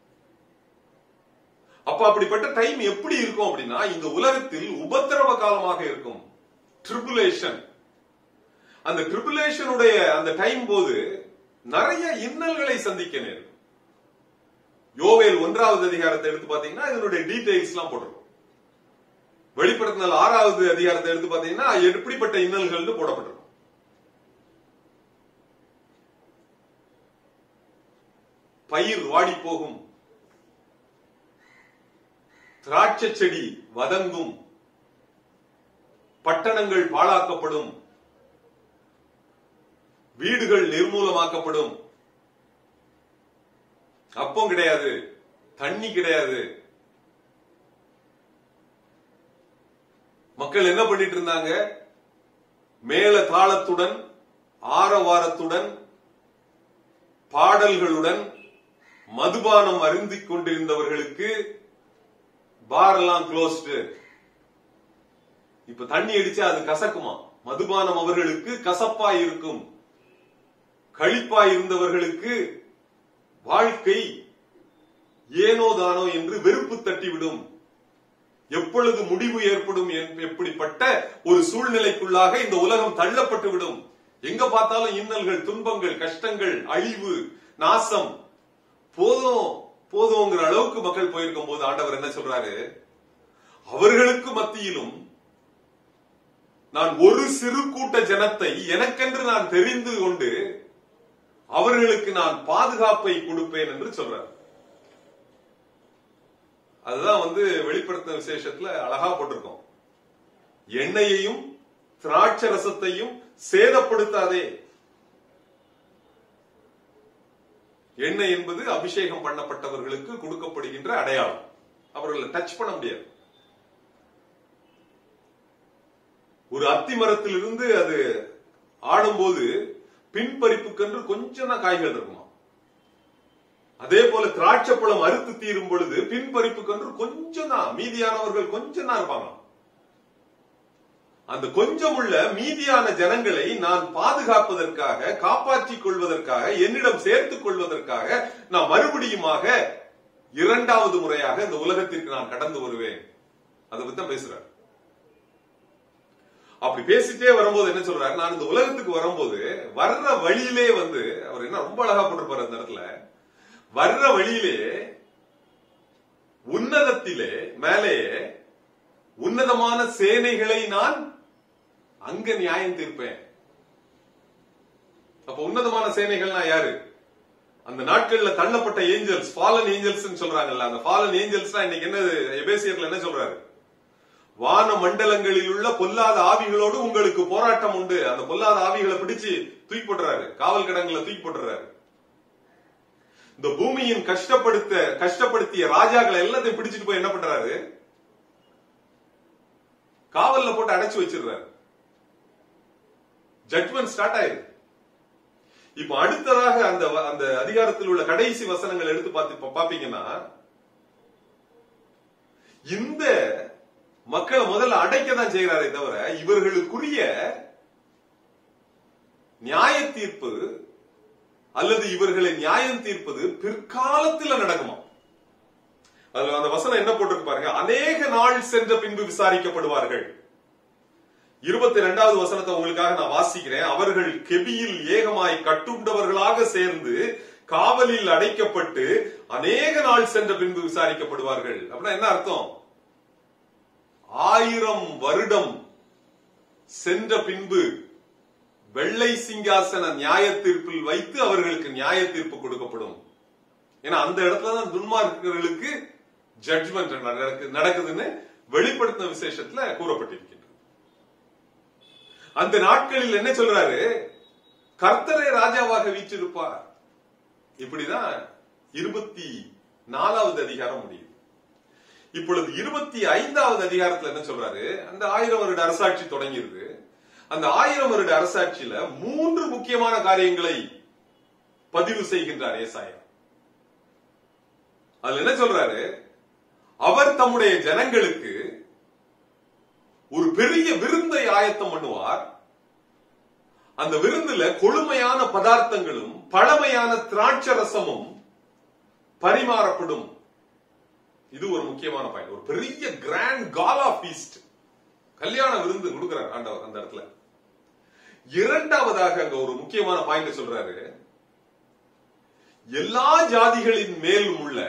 அப்ப அப்படிப்பட்ட டைம் எப்படி இருக்கும் அப்படின்னா இந்த உலகத்தில் உபத்திரவ காலமாக இருக்கும் ட்ரிபுலேஷன் அந்த ட்ரிபுலேஷனுடைய அந்த டைம் போது நிறைய இன்னல்களை சந்திக்க நேரும் யோவேல் ஒன்றாவது அதிகாரத்தை எடுத்து பாத்தீங்கன்னா இதனுடைய டீடைல்ஸ் எல்லாம் போட்டிருக்கும் வெளிப்படுத்தினால் ஆறாவது அதிகாரத்தை எடுத்து பாத்தீங்கன்னா எப்படிப்பட்ட இன்னல்கள் போடப்பட்டிருக்கும் பயிர் வாடி போகும் திராட்சை செடி வதங்கும் பட்டணங்கள் பாழாக்கப்படும் வீடுகள் நிர்மூலமாக்கப்படும் அப்பம் கிடையாது தண்ணி கிடையாது மக்கள் என்ன பண்ணிட்டு இருந்தாங்க மேல தாளத்துடன் ஆரவாரத்துடன் பாடல்களுடன் மதுபானம் அருந்திக் கொண்டிருந்தவர்களுக்கு பார் எல்லாம் க்ளோஸ்டு இப்ப தண்ணி அடிச்சா அது கசக்குமா மதுபானம் அவர்களுக்கு கசப்பா இருக்கும் களிப்பா இருந்தவர்களுக்கு வாழ்க்கை ஏனோதானோ என்று வெறுப்பு தட்டிவிடும் எப்பொழுது முடிவு ஏற்படும் என்- எப்படிப்பட்ட ஒரு சூழ்நிலைக்குள்ளாக இந்த உலகம் தள்ளப்பட்டு விடும் எங்க பார்த்தாலும் இன்னல்கள் துன்பங்கள் கஷ்டங்கள் அழிவு நாசம் போதும் போதுங்கிற அளவுக்கு மக்கள் போயிருக்கும் போது ஆண்டவர் என்ன சொல்றாரு அவர்களுக்கு மத்தியிலும் நான் ஒரு சிறு கூட்ட ஜனத்தை எனக்கென்று நான் தெரிந்து கொண்டு அவர்களுக்கு நான் பாதுகாப்பை கொடுப்பேன் என்று சொல்றார் அதுதான் வந்து வெளிப்படுத்தின விசேஷத்துல அழகா போட்டிருக்கோம் எண்ணெயையும் திராட்சை ரசத்தையும் சேதப்படுத்தாதே எண்ணெய் என்பது அபிஷேகம் பண்ணப்பட்டவர்களுக்கு கொடுக்கப்படுகின்ற அடையாளம் அவர்களை டச் பண்ண முடியாது ஒரு அத்தி மரத்திலிருந்து அது ஆடும்போது பின்பறிப்புக்கென்று கொஞ்சம் தான் காய்கள் இருக்குமா அதே போல திராட்சை பழம் அறுத்து தீரும் பொழுது பின்பறிப்புக்கென்று கொஞ்சம் தான் மீதியானவர்கள் கொஞ்சம் தான் இருப்பாங்க அந்த கொஞ்சம் உள்ள மீதியான ஜனங்களை நான் பாதுகாப்பதற்காக காப்பாற்றிக் கொள்வதற்காக என்னிடம் சேர்த்துக் கொள்வதற்காக நான் மறுபடியுமாக இரண்டாவது முறையாக இந்த உலகத்திற்கு நான் கடந்து வருவேன் அதை பத்தி தான் பேசுறார் அப்படி பேசிட்டே வரும்போது என்ன சொல்றாரு நான் இந்த உலகத்துக்கு வரும்போது வர்ற வழியிலே வந்து அவர் என்ன ரொம்ப அழகா போட்டிருப்பாரு அந்த இடத்துல வர்ற வழியிலே உன்னதத்திலே மேலே உன்னதமான சேனைகளை நான் அங்க நியாயம் தீர்ப்பேன் அப்ப உன்னதமான சேனைகள்னா யாரு அந்த நாட்கள்ல தள்ளப்பட்ட ஏஞ்சல்ஸ் ஃபாலன் ஏஞ்சல்ஸ் சொல்றாங்கல்ல அந்த ஃபாலன் ஏஞ்சல்ஸ் இன்னைக்கு என்ன எபேசியர்ல என்ன சொல்றாரு வான மண்டலங்களில் உள்ள பொல்லாத ஆவிகளோடு உங்களுக்கு போராட்டம் உண்டு அந்த பொல்லாத ஆவிகளை பிடிச்சு தூக்கி போட்டுறாரு காவல் கிடங்குல தூக்கி போட்டுறாரு இந்த பூமியின் கஷ்டப்படுத்த கஷ்டப்படுத்திய ராஜாக்களை எல்லாத்தையும் பிடிச்சிட்டு போய் என்ன பண்றாரு காவல்ல போட்டு அடைச்சு வச்சிடுறாரு ஜட்மெண்ட் ஸ்டார்ட் ஆயிருக்கு இப்ப அடுத்ததாக அந்த வ- அந்த அதிகாரத்தில் உள்ள கடைசி வசனங்கள் எடுத்து பார்த்து பாப்பீங்கன்னா இந்த மக்களை முதல்ல அடைக்க தான் செய்கிறாரே தவிர இவர்களுக்குரிய நியாய தீர்ப்பு அல்லது இவர்களை நியாயம் தீர்ப்பது பிற்காலத்தில் நடக்குமா அதுல அந்த வசனம் என்ன போட்டிருக்கு பாருங்க அநேக நாள் சென்ற பின்பு விசாரிக்கப்படுவார்கள் இருபத்தி இரண்டாவது வசனத்தை உங்களுக்காக நான் வாசிக்கிறேன் அவர்கள் கெபியில் ஏகமாய் கட்டுண்டவர்களாக சேர்ந்து காவலில் அடைக்கப்பட்டு அநேக நாள் சென்ற பின்பு விசாரிக்கப்படுவார்கள் அப்படின்னா என்ன அர்த்தம் ஆயிரம் வருடம் சென்ற பின்பு வெள்ளை சிங்காசன நியாய தீர்ப்பில் வைத்து அவர்களுக்கு நியாய தீர்ப்பு கொடுக்கப்படும் ஏன்னா அந்த இடத்துல தான் துன்மார்க்கர்களுக்கு ஜட்ஜ்மெண்ட் நடக்குதுன்னு வெளிப்படுத்தின விசேஷத்துல கூறப்பட்டிருக்கின்றது அந்த நாட்களில் என்ன சொல்றாரு கர்த்தரே ராஜாவாக வீற்றிருப்பார் இப்படிதான் இருபத்தி நாலாவது அதிகாரம் முடியுது இப்பொழுது இருபத்தி ஐந்தாவது அதிகாரத்துல என்ன சொல்றாரு அந்த ஆயிரம் வருட அரசாட்சி தொடங்கிருது அந்த ஆயிரம் வருட அரசாட்சியில மூன்று முக்கியமான காரியங்களை பதிவு செய்கின்றார் ஏசாயா அதுல என்ன சொல்றாரு அவர் தம்முடைய ஜனங்களுக்கு ஒரு பெரிய விருந்தை ஆயத்தம் பண்ணுவார் அந்த விருந்துல கொழுமையான பதார்த்தங்களும் பழமையான திராட்சரசமும் பரிமாறப்படும் இது ஒரு முக்கியமான பாயிண்ட் ஒரு பெரிய கிராண்ட் காலா ஃபீஸ்ட் கல்யாண விருந்து கொடுக்கிறார் ஆண்டவர் அந்த இடத்துல இரண்டாவதாக அங்க ஒரு முக்கியமான பாயிண்ட் சொல்றாரு எல்லா ஜாதிகளின் மேலும் உள்ள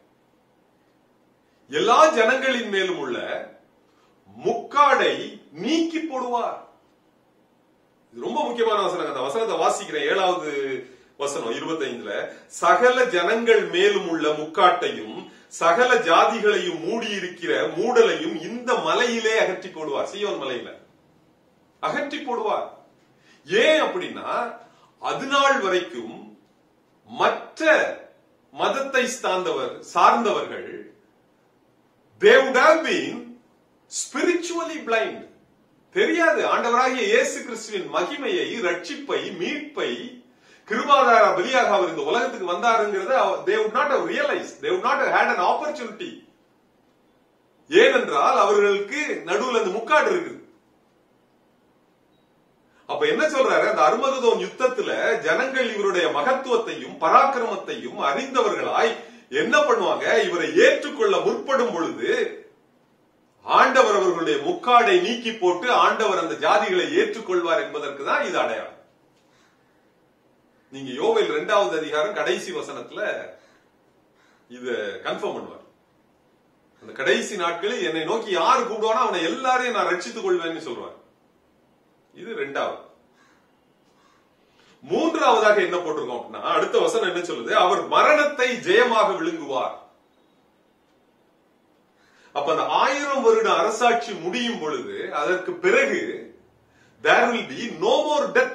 எல்லா ஜனங்களின் மேலும் உள்ள முக்காடை நீக்கி போடுவார் இது ரொம்ப முக்கியமான வசனம் அந்த வசனத்தை வாசிக்கிறேன் ஏழாவது வசனம் இருபத்தைந்துல சகல ஜனங்கள் மேலும் உள்ள முக்காட்டையும் சகல ஜாதிகளையும் மூடி இருக்கிற மூடலையும் இந்த மலையிலே அகற்றி போடுவார் சீயோன் மலையில அகற்றி போடுவார் ஏன் அப்படின்னா அது நாள் வரைக்கும் மற்ற மதத்தை சார்ந்தவர் சார்ந்தவர்கள் they would have been spiritually blind தெரியாது ஆண்டவராகிய இயேசு கிறிஸ்துவின் மகிமையை ரட்சிப்பை மீட்பை கிருபாதார பலியாக அவர் இந்த உலகத்துக்கு வந்தாருங்கிறத they would not have realized they would not have had an opportunity ஏனென்றால் அவர்களுக்கு நடுவுல அந்த முக்காடு இருக்குது அப்ப என்ன சொல்றாரு அந்த அருமகதோன் யுத்தத்துல ஜனங்கள் இவருடைய மகத்துவத்தையும் பராக்கிரமத்தையும் அறிந்தவர்களாய் என்ன பண்ணுவாங்க இவரை ஏற்றுக்கொள்ள முற்படும் பொழுது ஆண்டவர் அவர்களுடைய முக்காடை நீக்கி போட்டு ஆண்டவர் அந்த ஜாதிகளை ஏற்றுக்கொள்வார் என்பதற்கு தான் இது அடையாளம் நீங்க யோவேல் இரண்டாவது அதிகாரம் கடைசி வசனத்துல இத கன்ஃபார்ம் பண்ணுவார் அந்த கடைசி நாட்களில் என்னை நோக்கி யார் கூப்பிடுவானோ அவனை எல்லாரையும் நான் ரட்சித்துக் கொள்வேன்னு சொல்றார் இது ரெண்டாவது மூன்றாவதாக என்ன போட்டிருக்கோம் அப்படின்னா அடுத்த வசனம் என்ன சொல்லுது அவர் மரணத்தை ஜெயமாக விழுங்குவார் அப்ப அந்த ஆயிரம் வருட அரசாட்சி முடியும் பொழுது அதற்கு பிறகு there will be no more death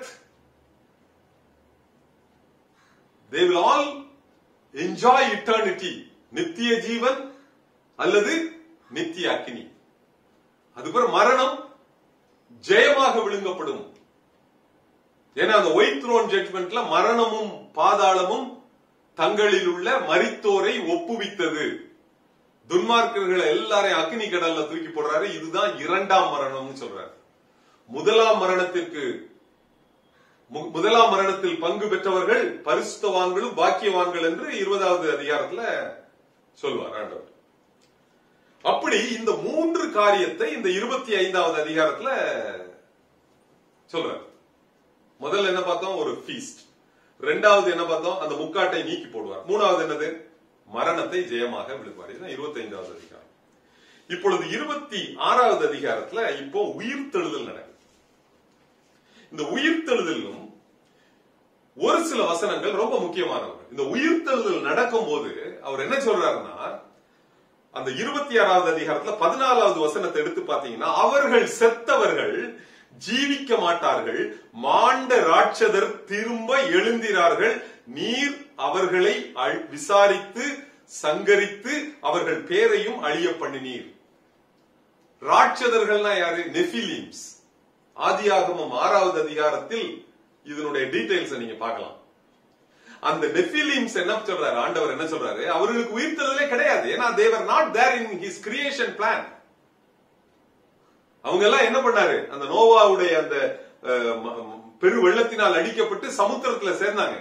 they will all enjoy eternity நித்திய ஜீவன் அல்லது நித்திய அக்கினி அதுக்கப்புறம் மரணம் ஜெயமாக விழுங்கப்படும் ஏன்னா அந்த ஒயிட் த்ரோன் ஜட்மெண்ட்ல மரணமும் பாதாளமும் தங்களில் உள்ள மரித்தோரை ஒப்புவித்தது துன்மார்க்கர்களை எல்லாரையும் அக்னி கடல்ல தூக்கி போடுறாரு இதுதான் இரண்டாம் மரணம்னு சொல்றாரு முதலாம் மரணத்திற்கு மு- முதலாம் மரணத்தில் பங்கு பெற்றவர்கள் பரிசுத்தவான்களும் பாக்கியவான்கள் என்று இருபதாவது அதிகாரத்துல சொல்வார் ஆண்டவர் அப்படி இந்த மூன்று காரியத்தை இந்த இருபத்தி ஐந்தாவது அதிகாரத்துல சொல்றார் முதல்ல என்ன பார்த்தோம் ஒரு ஃபீஸ்ட் ரெண்டாவது என்ன பார்த்தோம் அந்த முக்காட்டை நீக்கி போடுவார் மூணாவது என்னது மரணத்தை ஜெயமாக விழுவார் இதுதான் இருபத்தி ஐந்தாவது அதிகாரம் இப்பொழுது இருபத்தி ஆறாவது அதிகாரத்துல இப்போ உயிர்த்தெழுதல் நடக்குது இந்த உயிர்த்தெழுதலும் ஒரு சில வசனங்கள் ரொம்ப முக்கியமானவர்கள் இந்த உயிர்த்தெழுதல் நடக்கும் போது அவர் என்ன சொல்றாருன்னா அந்த இருபத்தி ஆறாவது அதிகாரத்துல பதினாலாவது வசனத்தை எடுத்து பாத்தீங்கன்னா அவர்கள் செத்தவர்கள் ஜீவிக்க மாட்டார்கள் மாண்ட ராட்சதர் திரும்ப எழுந்திரார்கள் நீர் அவர்களை அழ்- விசாரித்து சங்கரித்து அவர்கள் பேரையும் அழிய பண்ணினீர் ராட்சதர்கள்னா யாரு நெஃபிலிம்ஸ் ஆதியாகமம் ஆறாவது அதிகாரத்தில் இதனுடைய டீடைல்ஸ் நீங்க பார்க்கலாம் அந்த நெஃபிலிம்ஸ் என்ன சொல்றாரு ஆண்டவர் என்ன சொல்றாரு அவர்களுக்கு உயிர்த்தெழுதலே கிடையாது ஏன்னா they are not there in his creation plan அவங்க எல்லாம் என்ன பண்ணாரு அந்த நோவாவுடைய அந்த அஹ், ம- ம- பெரு வெள்ளத்தினால் அடிக்கப்பட்டு சமுத்திரத்துல சேர்ந்தாங்க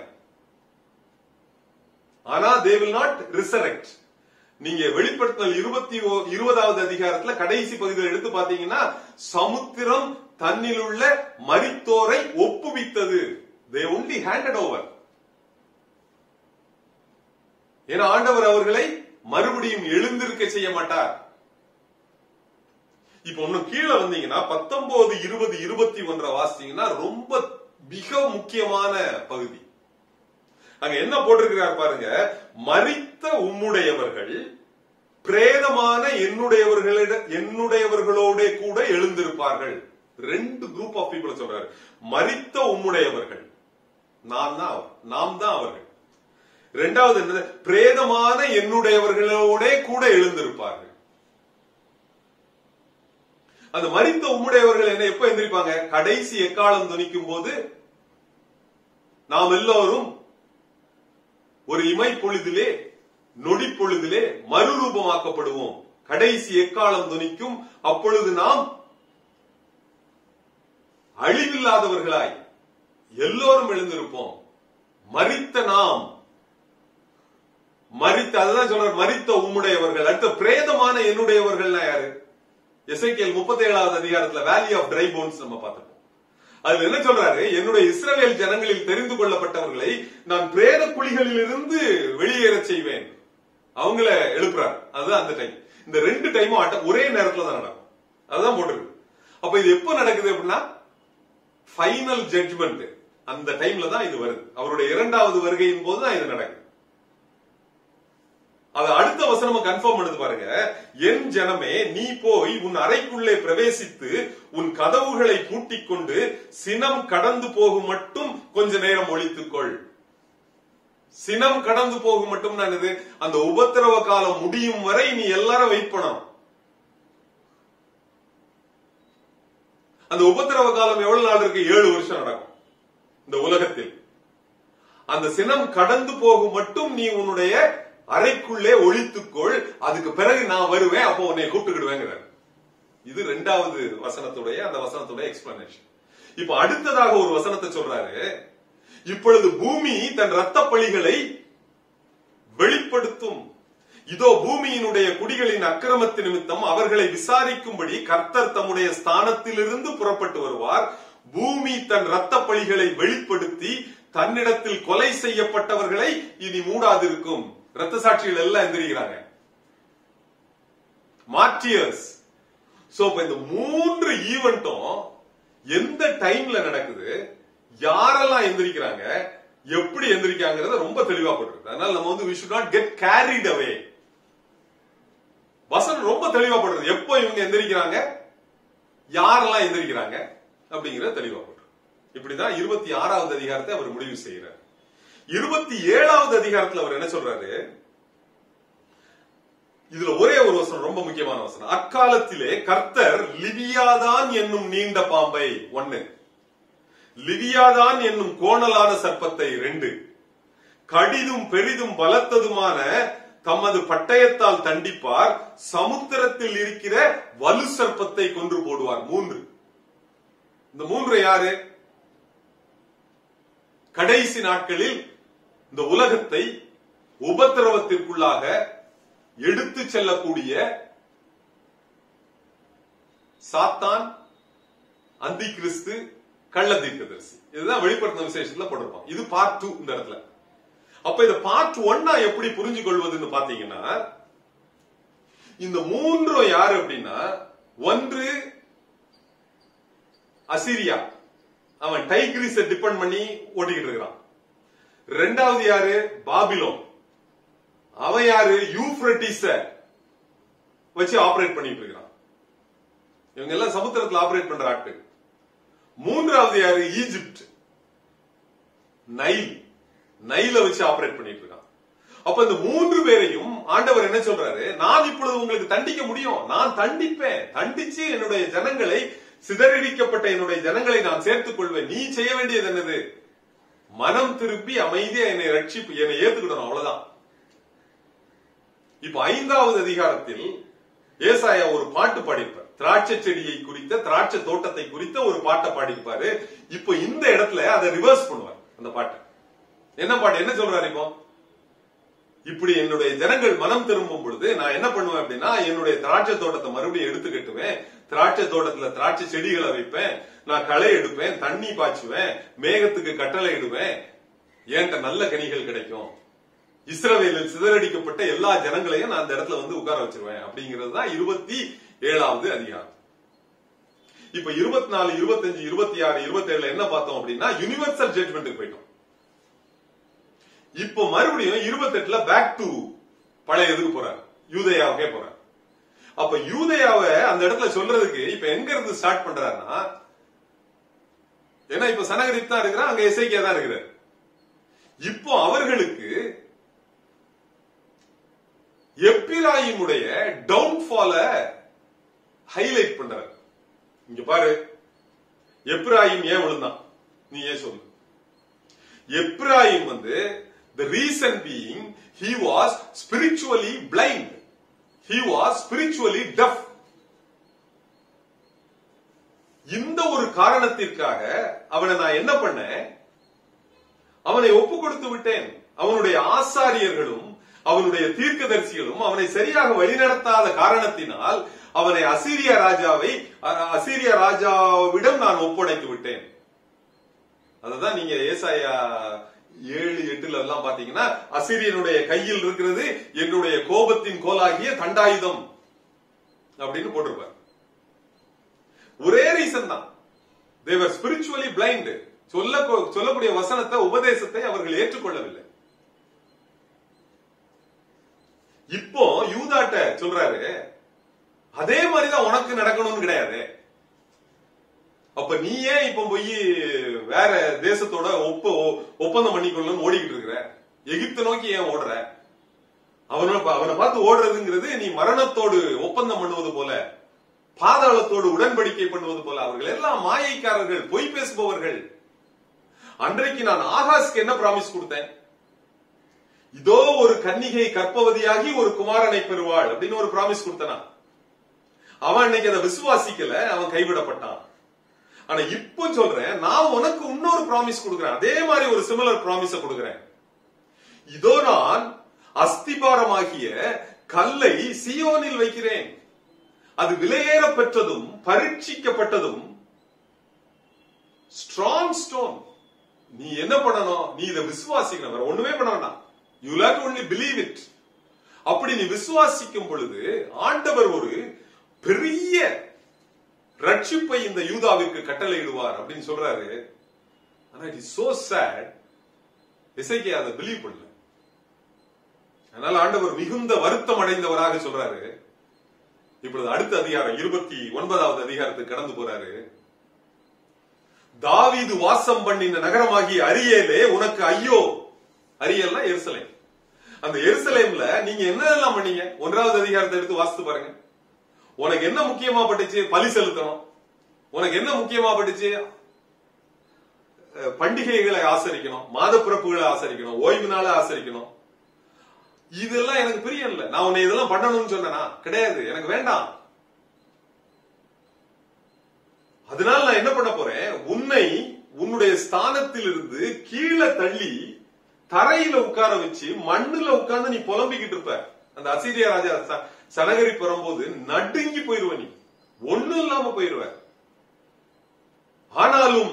ஆனா தே வில் நாட் ரிசரெக்ட் நீங்க வெளிப்படுத்தல் இருபத்தி ஓ- இருபதாவது அதிகாரத்துல கடைசி பகுதியில் எடுத்து பாத்தீங்கன்னா சமுத்திரம் தன்னில் உள்ள மரித்தோரை ஒப்புவித்தது தே ஒன்லி ஹேண்டட் ஓவர் ஏன்னா ஆண்டவர் அவர்களை மறுபடியும் எழுந்திருக்க செய்ய மாட்டார் இப்ப இன்னும் கீழே வந்தீங்கன்னா பத்தொன்பது இருபது இருபத்தி ஒன்ற வாசிச்சீங்கன்னா ரொம்ப மிக முக்கியமான பகுதி அங்க என்ன போட்டிருக்கிறார் பாருங்க மரித்த உம்முடையவர்கள் பிரேதமான என்னுடையவர்களிட என்னுடையவர்களோட கூட எழுந்திருப்பார்கள் ரெண்டு குரூப் ஆஃப் பீப்புள் சொல்றாரு மரித்த உம்முடையவர்கள் நான் தான் அவர். நாம் தான் அவர்கள் ரெண்டாவது என்னது பிரேதமான என்னுடையவர்களோட கூட எழுந்திருப்பார்கள் அந்த மரித்த உம்முடையவர்கள் என்ன எப்ப எந்திரிப்பாங்க கடைசி எக்காலம் துணிக்கும் போது நாம் எல்லோரும் ஒரு இமை பொழுதிலே நொடி பொழுதிலே மறுரூபமாக்கப்படுவோம் கடைசி எக்காலம் துணிக்கும் அப்பொழுது நாம் அழிவில்லாதவர்களாய் எல்லோரும் எழுந்திருப்போம் மரித்த நாம் மரித்த அதுதான் சொல்றார் மரித்த உம்முடையவர்கள் அடுத்த பிரேதமான என்னுடையவர்கள்னா யாரு எசைக்கியல் முப்பத்தி ஏழாவது அதிகாரத்துல வேலி ஆஃப் ட்ரை போன்ஸ் நம்ம பார்த்திருப்போம் அதுல என்ன சொல்றாரு என்னுடைய இஸ்ரவேல் ஜனங்களில் தெரிந்து கொள்ளப்பட்டவர்களை நான் பிரேத குழிகளில் இருந்து வெளியேறச் செய்வேன் அவங்கள எழுப்புறாரு அதுதான் அந்த டைம் இந்த ரெண்டு டைமும் அட்ட- ஒரே நேரத்துல தான் நடக்கும் அதுதான் போட்டிருக்கு அப்ப இது எப்ப நடக்குது அப்படின்னா ஃபைனல் ஜட்ஜ்மெண்ட் அந்த டைம்ல தான் இது வருது அவருடைய இரண்டாவது வருகையின் போது தான் இது நடக்குது அது அடுத்த வசனமா கன்ஃபார்ம் பண்ணுது பாருங்க என் ஜனமே நீ போய் உன் அறைக்குள்ளே பிரவேசித்து உன் கதவுகளை பூட்டிக் கொண்டு சினம் கடந்து போகும் மட்டும் கொஞ்ச நேரம் ஒழித்துக்கொள் சினம் கடந்து போகும் மட்டும் என்னது அந்த உபத்திரவ காலம் முடியும் வரை நீ எல்லாரும் வெயிட் பண்ணணும் அந்த உபத்திரவ காலம் எவ்வளவு நாள் இருக்கு ஏழு வருஷம் நடக்கும் இந்த உலகத்தில் அந்த சினம் கடந்து போகும் மட்டும் நீ உன்னுடைய அறைக்குள்ளே ஒழித்துக்கொள் அதுக்கு பிறகு நான் வருவேன் அப்போ உன்னை கூப்பிட்டுக்கிடுவேங்கிறார் இது ரெண்டாவது வசனத்துடைய அந்த வசனத்துடைய எக்ஸ்பிளனேஷன் இப்ப அடுத்ததாக ஒரு வசனத்தை சொல்றாரு இப்பொழுது பூமி தன் இரத்த பழிகளை வெளிப்படுத்தும் இதோ பூமியினுடைய குடிகளின் அக்கிரமத்து நிமித்தம் அவர்களை விசாரிக்கும்படி கர்த்தர் தம்முடைய ஸ்தானத்திலிருந்து புறப்பட்டு வருவார் பூமி தன் இரத்த பழிகளை வெளிப்படுத்தி தன்னிடத்தில் கொலை செய்யப்பட்டவர்களை இனி மூடாதிருக்கும் இரத்த சாட்சிகள் எல்லாம் எந்திரிக்கிறாங்க மார்டியர்ஸ் சோ இப்ப இந்த மூன்று ஈவெண்ட்டும் எந்த டைம்ல நடக்குது யாரெல்லாம் எந்திரிக்கிறாங்க எப்படி எந்திரிக்காங்கிறத ரொம்ப தெளிவா போட்டிருக்கு அதனால நம்ம வந்து we should not get carried away வசனம் ரொம்ப தெளிவா போடுறது எப்போ இவங்க எந்திரிக்கிறாங்க யாரெல்லாம் எந்திரிக்கிறாங்க அப்படிங்கறத தெளிவா போட்டு இப்படிதான் இருபத்தி ஆறாவது அதிகாரத்தை அவர் முடிவு செய்யறார் இருபத்தி ஏழாவது அதிகாரத்துல அவர் என்ன சொல்றாரு இதுல ஒரே ஒரு வசனம் ரொம்ப முக்கியமான வசனம் அக்காலத்திலே கர்த்தர் லிவியாதான் என்னும் நீண்ட பாம்பை ஒன்னு லிவியாதான் என்னும் கோணலான சர்ப்பத்தை ரெண்டு கடிதும் பெரிதும் பலத்ததுமான தமது பட்டயத்தால் தண்டிப்பார் சமுத்திரத்தில் இருக்கிற வலு சர்ப்பத்தை கொன்று போடுவார் மூன்று இந்த மூன்று யாரு கடைசி நாட்களில் இந்த உலகத்தை உபத்திரவத்திற்குள்ளாக எடுத்து செல்லக்கூடிய சாத்தான் அந்தி கிறிஸ்து கள்ள தீர்க்கதரிசி இதுதான் வெளிப்படுத்தின விசேஷத்துல போட்டிருப்பான் இது பார்ட் டூ இந்த இடத்துல அப்ப இத பார்ட் ஒன்னா எப்படி புரிஞ்சு கொள்வதுன்னு பாத்தீங்கன்னா இந்த மூன்றும் யாரு அப்படின்னா ஒன்று அசிரியா அவன் டைக்ரிஸ டிபெண்ட் பண்ணி ஓட்டிக்கிட்டு இருக்கிறான் ரெண்டாவது யாரு பாபிலோன் அவன் யாரு யூப்ரட்டிஸ வச்சு ஆபரேட் பண்ணிட்டு இருக்கிறான் இவங்க எல்லாம் சமுத்திரத்துல ஆபரேட் பண்ற ஆட்கள் மூன்றாவது யாரு ஈஜிப்ட் நைல் நைல வச்சு ஆபரேட் பண்ணிட்டு இருக்கான் அப்ப இந்த மூன்று பேரையும் ஆண்டவர் என்ன சொல்றாரு நான் இப்பொழுது உங்களுக்கு தண்டிக்க முடியும் நான் தண்டிப்பேன் தண்டிச்சு என்னுடைய ஜனங்களை சிதறடிக்கப்பட்ட என்னுடைய ஜனங்களை நான் சேர்த்துக் கொள்வேன் நீ செய்ய வேண்டியது என்னது மனம் திருப்பி அமைதியா என்னை ரட்சிப்பு என்னை ஏத்துக்கிடணும் அவ்வளவுதான் இப்ப ஐந்தாவது அதிகாரத்தில் ஏசாயா ஒரு பாட்டு பாடியிருப்பார் திராட்சை செடியை குறித்த திராட்சை தோட்டத்தை குறித்த ஒரு பாட்டை பாடியிருப்பாரு இப்போ இந்த இடத்துல அதை ரிவர்ஸ் பண்ணுவார் அந்த பாட்டை என்ன பாட்டு என்ன சொல்றாரு இப்போ இப்படி என்னுடைய ஜனங்கள் மனம் திரும்பும் பொழுது நான் என்ன பண்ணுவேன் அப்படின்னா என்னுடைய திராட்சை தோட்டத்தை மறுபடியும் எடுத்து கட்டுவேன் திராட்சை தோட்டத்துல திராட்சை செடிகளை வைப்பேன் நான் களை எடுப்பேன் தண்ணி பாய்ச்சுவேன் மேகத்துக்கு கட்டளை இடுவேன் என்கிட்ட நல்ல கனிகள் கிடைக்கும் இஸ்ரவேலில் சிதறடிக்கப்பட்ட எல்லா ஜனங்களையும் நான் அந்த இடத்துல வந்து உட்கார வச்சிருவேன் அப்படிங்கிறது தான் இருபத்தி ஏழாவது அதிகாரம் இப்ப இருபத்தி நாலு இருபத்தஞ்சு இருபத்தி ஆறு இருபத்தி ஏழுல என்ன பார்த்தோம் அப்படின்னா யுனிவர்சல் ஜட்மெண்ட்டுக்கு போயிட்டோம் இப்போ மறுபடியும் இருபத்தெட்டுல பேக் டு பழைய இதுக்கு போறாரு யூதயாவுக்கே போறாரு அப்ப யூதயாவை அந்த இடத்துல சொல்றதுக்கு இப்ப எங்க இருந்து ஸ்டார்ட் பண்றாருன்னா ஏன்னா இப்ப சனகரிப் தான் இருக்கிறார் அங்க எஸ்ஐகே தான் இருக்கிறார் இப்போ அவர்களுக்கு எப்பிராயிமுடைய டவுன்ஃபால ஹைலைட் பண்றாரு இங்க பாரு எப்ராயிம் ஏன் விழுந்தான் நீ ஏன் சொல்லு எப்ராயிம் வந்து the reason being he was spiritually blind he was spiritually deaf இந்த ஒரு காரணத்திற்காக அவனை நான் என்ன பண்ணேன் அவனை ஒப்பு கொடுத்து விட்டேன் அவனுடைய ஆசாரியர்களும் அவனுடைய தீர்க்கதரிசிகளும் அவனை சரியாக வழிநடத்தாத காரணத்தினால் அவனை அசீரிய ராஜாவை அ- அசீரிய ராஜாவிடம் நான் ஒப்படைத்து விட்டேன் அதுதான் நீங்க ஏசாயா ஏழு எட்டுல எல்லாம் பாத்தீங்கன்னா அசிரியனுடைய கையில் இருக்கிறது என்னுடைய கோபத்தின் கோலாகிய தண்டாயுதம் அப்படின்னு போட்டிருப்பார் ஒரே ரீசன் தான் தேவர் ஸ்பிரிச்சுவலி பிளைண்ட் சொல்ல சொல்லக்கூடிய வசனத்தை உபதேசத்தை அவர்கள் ஏற்றுக்கொள்ளவில்லை இப்போ யூதாட்ட சொல்றாரு அதே மாதிரிதான் உனக்கு நடக்கணும்னு கிடையாது அப்ப நீ ஏன் இப்ப போய் வேற தேசத்தோட ஒப்ப ஒப்பந்தம் பண்ணிக்கொள்ளணும் ஓடிக்கிட்டு இருக்கிற எகிப்தை நோக்கி ஏன் ஓடுற அவனை அவனை பார்த்து ஓடுறதுங்கிறது நீ மரணத்தோடு ஒப்பந்தம் பண்ணுவது போல பாதாளத்தோடு உடன்படிக்கை பண்ணுவது போல அவர்கள் எல்லாம் மாயைக்காரர்கள் பொய் பேசுபவர்கள் அன்றைக்கு நான் ஆகாஷ்க்கு என்ன பிராமிஸ் கொடுத்தேன் இதோ ஒரு கன்னிகை கற்பவதியாகி ஒரு குமாரனை பெறுவாள் அப்படின்னு ஒரு பிராமிஸ் கொடுத்தனா அவன் இன்னைக்கு அதை விசுவாசிக்கல அவன் கைவிடப்பட்டான் ஆனா இப்போ சொல்றேன் நான் உனக்கு இன்னொரு ப்ராமிஸ் கொடுக்கிறேன் அதே மாதிரி ஒரு சிமிலர் ப்ராமிஸ கொடுக்கிறேன் இதோ நான் அஸ்திபாரமாகிய கல்லை சியோனில் வைக்கிறேன் அது விலையேற பெற்றதும் பரீட்சிக்கப்பட்டதும் ஸ்ட்ராங் ஸ்டோன் நீ என்ன பண்ணணும் நீ இதை விசுவாசிக்கணும் வேற ஒண்ணுமே பண்ண வேண்டாம் you let only believe it அப்படி நீ விசுவாசிக்கும் பொழுது ஆண்டவர் ஒரு பெரிய ரட்சிப்பை இந்த யூதாவிற்கு கட்டளையிடுவார் அப்படின்னு சொல்றாரு ஆனா இட் இஸ் சோ சேட் இசைக்கு அதை பிலீவ் பண்ணல அதனால ஆண்டவர் மிகுந்த வருத்தம் அடைந்தவராக சொல்றாரு இப்பொழுது அடுத்த அதிகாரம் இருபத்தி ஒன்பதாவது அதிகாரத்துக்கு கடந்து போறாரு தாவீது வாசம் பண்ணின நகரமாகிய அரியேலே உனக்கு ஐயோ அரியல்னா எருசலேம் அந்த எருசலேம்ல நீங்க என்னெல்லாம் பண்ணீங்க ஒன்றாவது அதிகாரத்தை எடுத்து வாசித்து பாருங்க உனக்கு என்ன முக்கியமா பட்டுச்சு பலி செலுத்தணும் உனக்கு என்ன முக்கியமா பட்டுச்சு அஹ், பண்டிகைகளை ஆசரிக்கணும் மாத பிறப்புகளை ஆசரிக்கணும் ஓய்வு நாளை ஆசரிக்கணும் இதெல்லாம் எனக்கு பிரியல நான் உன்னை இதெல்லாம் பண்ணணும்னு சொன்னேனா கிடையாது எனக்கு வேண்டாம் அதனால நான் என்ன பண்ண போறேன் உன்னை உன்னுடைய ஸ்தானத்திலிருந்து கீழே தள்ளி தரையில உட்கார வச்சு மண்ணுல உட்கார்ந்து நீ புலம்பிக்கிட்டு இருப்ப அந்த அசீரியா ராஜா ச- சனகரி வரும்போது நடுங்கி போயிருவ நீ ஒண்ணும் இல்லாம போயிருவ ஆனாலும்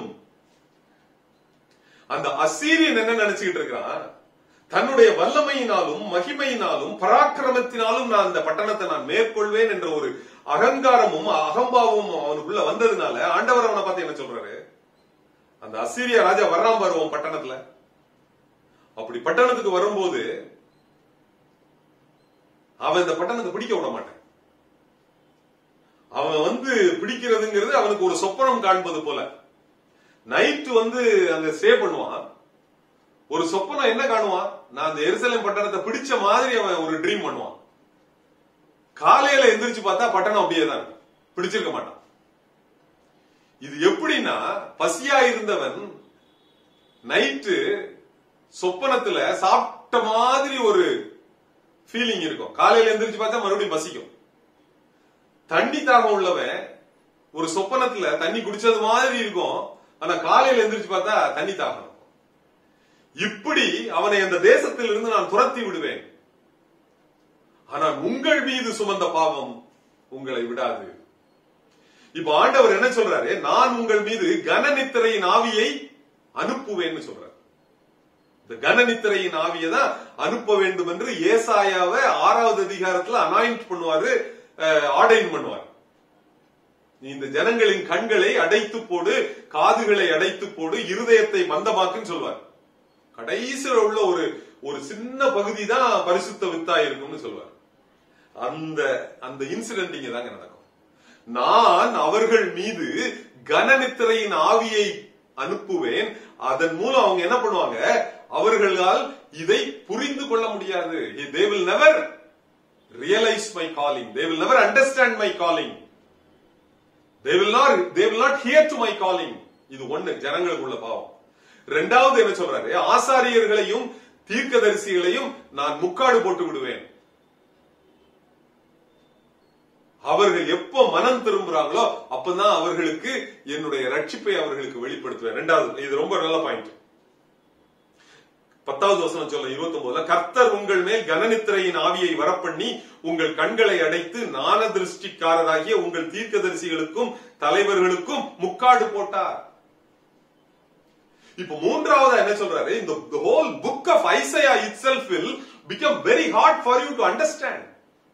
அந்த அசீரியன் என்ன நினைச்சுக்கிட்டு இருக்கிறான் தன்னுடைய வல்லமையினாலும் மகிமையினாலும் பராக்கிரமத்தினாலும் நான் அந்த பட்டணத்தை நான் மேற்கொள்வேன் என்ற ஒரு அகங்காரமும் அகம்பாவமும் அவனுக்குள்ள வந்ததுனால ஆண்டவர் அவனை பார்த்து என்ன சொல்றாரு அந்த அசீரிய ராஜா வர்றான் வருவோம் பட்டணத்துல அப்படி பட்டணத்துக்கு வரும்போது அவன் இந்த பட்டணத்தை பிடிக்க விட மாட்டான் அவன் வந்து பிடிக்கிறதுங்கிறது அவனுக்கு ஒரு சொப்பனம் காண்பது போல நைட்டு வந்து அங்க ஸ்டே பண்ணுவான் ஒரு சொப்பனம் என்ன காணுவான் நான் அந்த எருசலேம் பட்டணத்தை பிடிச்ச மாதிரி அவன் ஒரு ட்ரீம் பண்ணுவான் காலையில எந்திரிச்சு பார்த்தா பட்டணம் அப்படியே தான் இருக்கும் பிடிச்சிருக்க மாட்டான் இது எப்படின்னா பசியா இருந்தவன் நைட்டு சொப்பனத்துல சாப்பிட்ட மாதிரி ஒரு ஃபீலிங் இருக்கும் காலையில எந்திரிச்சு பார்த்தா மறுபடியும் பசிக்கும் தண்ணி தாகம் உள்ளவன் ஒரு சொப்பனத்துல தண்ணி குடிச்சது மாதிரி இருக்கும் ஆனா காலையில எந்திரிச்சு பார்த்தா தண்ணி தாகம் இருக்கும். இப்படி அவனை அந்த தேசத்திலிருந்து நான் துரத்தி விடுவேன் ஆனால் உங்கள் மீது சுமந்த பாவம் உங்களை விடாது இப்ப ஆண்டவர் என்ன சொல்றாரு நான் உங்கள் மீது கனநித்திரையின் ஆவியை அனுப்புவேன்னு சொல்றார் இந்த கனநித்திரையின் ஆவியை தான் அனுப்ப வேண்டும் என்று ஏசாயாவை ஆறாவது அதிகாரத்துல அனாயிண்ட் பண்ணுவாரு ஆர்டைன் பண்ணுவார் நீ இந்த ஜனங்களின் கண்களை அடைத்து போடு காதுகளை அடைத்து போடு இருதயத்தை மந்தமாக்குன்னு சொல்வார் கடைசியில் உள்ள ஒரு ஒரு சின்ன பகுதி தான் பரிசுத்த வித்தா இருக்கும்னு சொல்வார் அந்த அந்த இன்சிடென்ட் இங்க தாங்க நடக்கும் நான் அவர்கள் மீது கனநித்திரையின் ஆவியை அனுப்புவேன் அதன் மூலம் அவங்க என்ன பண்ணுவாங்க அவர்களால் இதை புரிந்து கொள்ள முடியாது they will never realize my calling they will never understand my calling they will not they will not hear to my calling இது ஒண்ணு ஜனங்களுக்கு உள்ள பாவம் ரெண்டாவது என்ன சொல்றாரு ஆசாரியர்களையும் தீர்க்கதரிசிகளையும் நான் முக்காடு போட்டு விடுவேன் அவர்கள் எப்போ மனம் திரும்புறாங்களோ அப்பதான் அவர்களுக்கு என்னுடைய ரட்சிப்பை அவர்களுக்கு வெளிப்படுத்துவேன் ரெண்டாவது இது ரொம்ப நல்ல பாயிண்ட் பத்தாவது வசனம் சொல்ல இருபத்தி ஒன்பதுல கர்த்தர் உங்கள் மேல் கனநித்திரையின் ஆவியை வரப்பண்ணி உங்கள் கண்களை அடைத்து ஞான திருஷ்டிக்காரராகிய உங்கள் தீர்க்கதரிசிகளுக்கும் தலைவர்களுக்கும் முக்காடு போட்டார் இப்ப மூன்றாவது என்ன சொல்றாரு இந்த whole book of Isaiah itself will become very hard for you to understand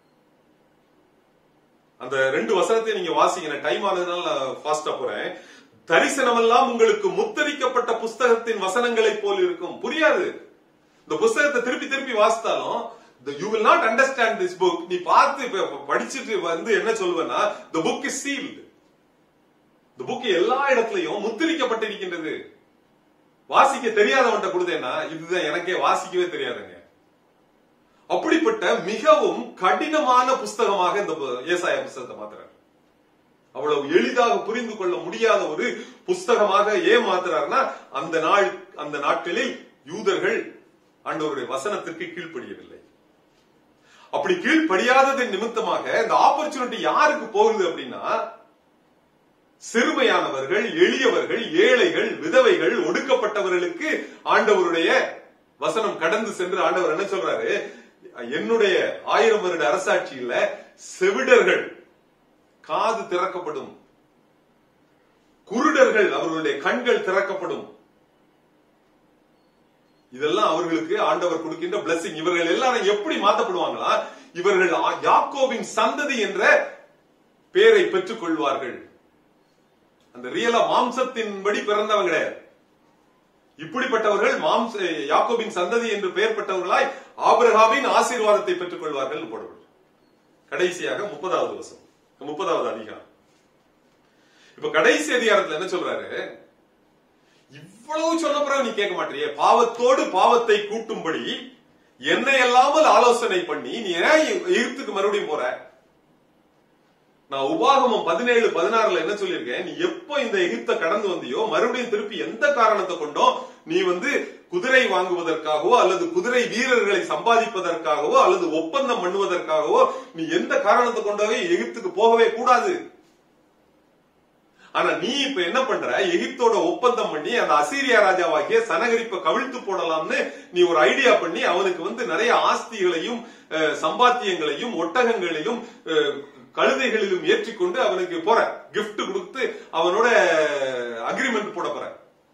அந்த ரெண்டு வசனத்தை நீங்க வாசிங்க டைம் ஆனதுனால நான் ஃபாஸ்டா போறேன் தரிசனமெல்லாம் உங்களுக்கு முத்தரிக்கப்பட்ட புஸ்தகத்தின் வசனங்களைப் போல் இருக்கும் புரியாது இந்த புஸ்தகத்தை திருப்பி திருப்பி வாசித்தாலும் you will not understand this book நீ பார்த்து இப்ப படிச்சுட்டு வந்து என்ன சொல்வேன்னா த புக் இஸ் சீல்டு இந்த புக் எல்லா இடத்துலயும் முத்திரிக்கப்பட்டிருக்கின்றது வாசிக்க தெரியாதவன்ட்ட கொடுத்தேன்னா இதுதான் எனக்கே வாசிக்கவே தெரியாதுங்க அப்படிப்பட்ட மிகவும் கடினமான புஸ்தகமாக இந்த பு- ஏசாயா புஸ்தகத்தை மாத்துறாரு அவ்வளவு எளிதாக புரிந்து கொள்ள முடியாத ஒரு புஸ்தகமாக ஏன் மாத்துறாருன்னா அந்த நாள் அந்த நாட்களில் யூதர்கள் ஆண்டவருடைய வசனத்திற்கு கீழ்ப்படியவில்லை அப்படி கீழ்ப்படியாததன் நிமித்தமாக இந்த ஆப்பர்ச்சுனிட்டி யாருக்கு போகுது அப்படின்னா சிறுமையானவர்கள் எளியவர்கள் ஏழைகள் விதவைகள் ஒடுக்கப்பட்டவர்களுக்கு ஆண்டவருடைய வசனம் கடந்து சென்று ஆண்டவர் என்ன சொல்றாரு என்னுடைய ஆயிரம் வருட அரசாட்சியில செவிடர்கள் காது திறக்கப்படும் குருடர்கள் அவர்களுடைய கண்கள் திறக்கப்படும் இதெல்லாம் அவர்களுக்கு ஆண்டவர் கொடுக்கின்ற blessing இவர்கள் எல்லாரும் எப்படி மாத்தப்படுவாங்களா இவர்கள் ஆ- யாக்கோபின் சந்ததி என்ற பேரை பெற்றுக் கொள்வார்கள் அந்த ரியலா மாம்சத்தின்படி பிறந்தவங்க கிடையாது இப்படிப்பட்டவர்கள் மாம்ச யாக்கோபின் சந்ததி என்று பெயர் பெற்றவர்களாய் ஆபிரகாமின் ஆசீர்வாதத்தை பெற்றுக் கொள்வார்கள் போடப்படும் கடைசியாக முப்பதாவது வசம் முப்பதாவது அதிகாரம் இப்ப கடைசி அதிகாரத்துல என்ன சொல்றாரு இவ்வளவு சொன்ன பிறகு நீ கேட்க மாட்டியே பாவத்தோடு பாவத்தை கூட்டும்படி என்னை அல்லாமல் ஆலோசனை பண்ணி நீ ஏன் எகிப்துக்கு மறுபடியும் போற நான் உபாகமம் பதினேழு பதினாறுல என்ன சொல்லியிருக்கேன் நீ எப்போ இந்த எகிப்த கடந்து வந்தியோ மறுபடியும் திருப்பி எந்த காரணத்தை கொண்டோ நீ வந்து குதிரை வாங்குவதற்காகவோ அல்லது குதிரை வீரர்களை சம்பாதிப்பதற்காகவோ அல்லது ஒப்பந்தம் பண்ணுவதற்காகவோ நீ எந்த காரணத்தை கொண்டவே எகிப்துக்கு போகவே கூடாது ஆனா நீ இப்ப என்ன பண்ற எகிப்தோட ஒப்பந்தம் பண்ணி அந்த அசீரியா ராஜாவாகிய சனகரிப்ப கவிழ்த்து போடலாம்னு நீ ஒரு ஐடியா பண்ணி அவனுக்கு வந்து நிறைய ஆஸ்திகளையும் அஹ், சம்பாத்தியங்களையும் ஒட்டகங்களையும் அஹ், கழுதைகளிலும் ஏற்றிக்கொண்டு அவனுக்கு போற gift கொடுத்து அவனோட அக்ரிமெண்ட் போட போற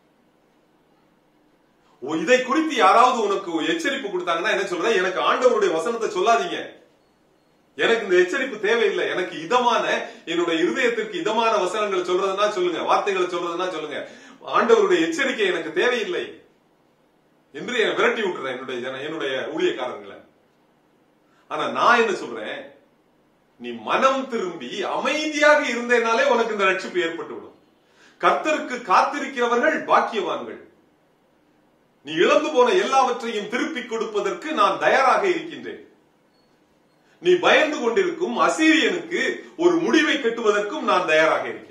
ஓ, இதை குறித்து யாராவது உனக்கு எச்சரிப்பு கொடுத்தாங்கன்னா என்ன சொல்ற எனக்கு ஆண்டவருடைய வசனத்தை சொல்லாதீங்க எனக்கு இந்த எச்சரிப்பு தேவையில்லை எனக்கு இதமான என்னுடைய இருதயத்திற்கு இதமான வசனங்களை சொல்றதுன்னா சொல்லுங்க வார்த்தைகளை சொல்றதுன்னா சொல்லுங்க ஆண்டவருடைய எச்சரிக்கை எனக்கு தேவையில்லை என்று என்னை விரட்டி விட்டுறேன் என்னுடைய ஜன என்னுடைய ஊழியக்காரங்களை ஆனா நான் என்ன சொல்றேன் நீ மனம் திரும்பி அமைதியாக இருந்தேனாலே உனக்கு இந்த ரட்சிப்பு ஏற்பட்டு விடும் கர்த்தருக்கு காத்திருக்கிறவர்கள் பாக்கியவான்கள் நீ இழந்து போன எல்லாவற்றையும் திருப்பிக் கொடுப்பதற்கு நான் தயாராக இருக்கின்றேன் நீ பயந்து கொண்டிருக்கும் அசீரியனுக்கு ஒரு முடிவை கட்டுவதற்கும் நான் தயாராக இருக்கின்றேன்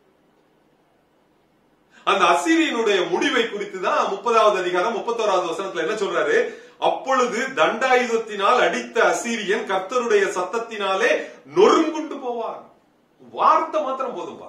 அந்த அசீரியனுடைய முடிவை குறித்து தான் முப்பதாவது அதிகாரம் முப்பத்தோராவது வசனத்துல என்ன சொல்றாரு அப்பொழுது தண்டாயுதத்தினால் அடித்த அசீரியன் கர்த்தருடைய சத்தத்தினாலே நொறுங்குண்டு போவான் வார்த்தை மாத்திரம் போதும்பா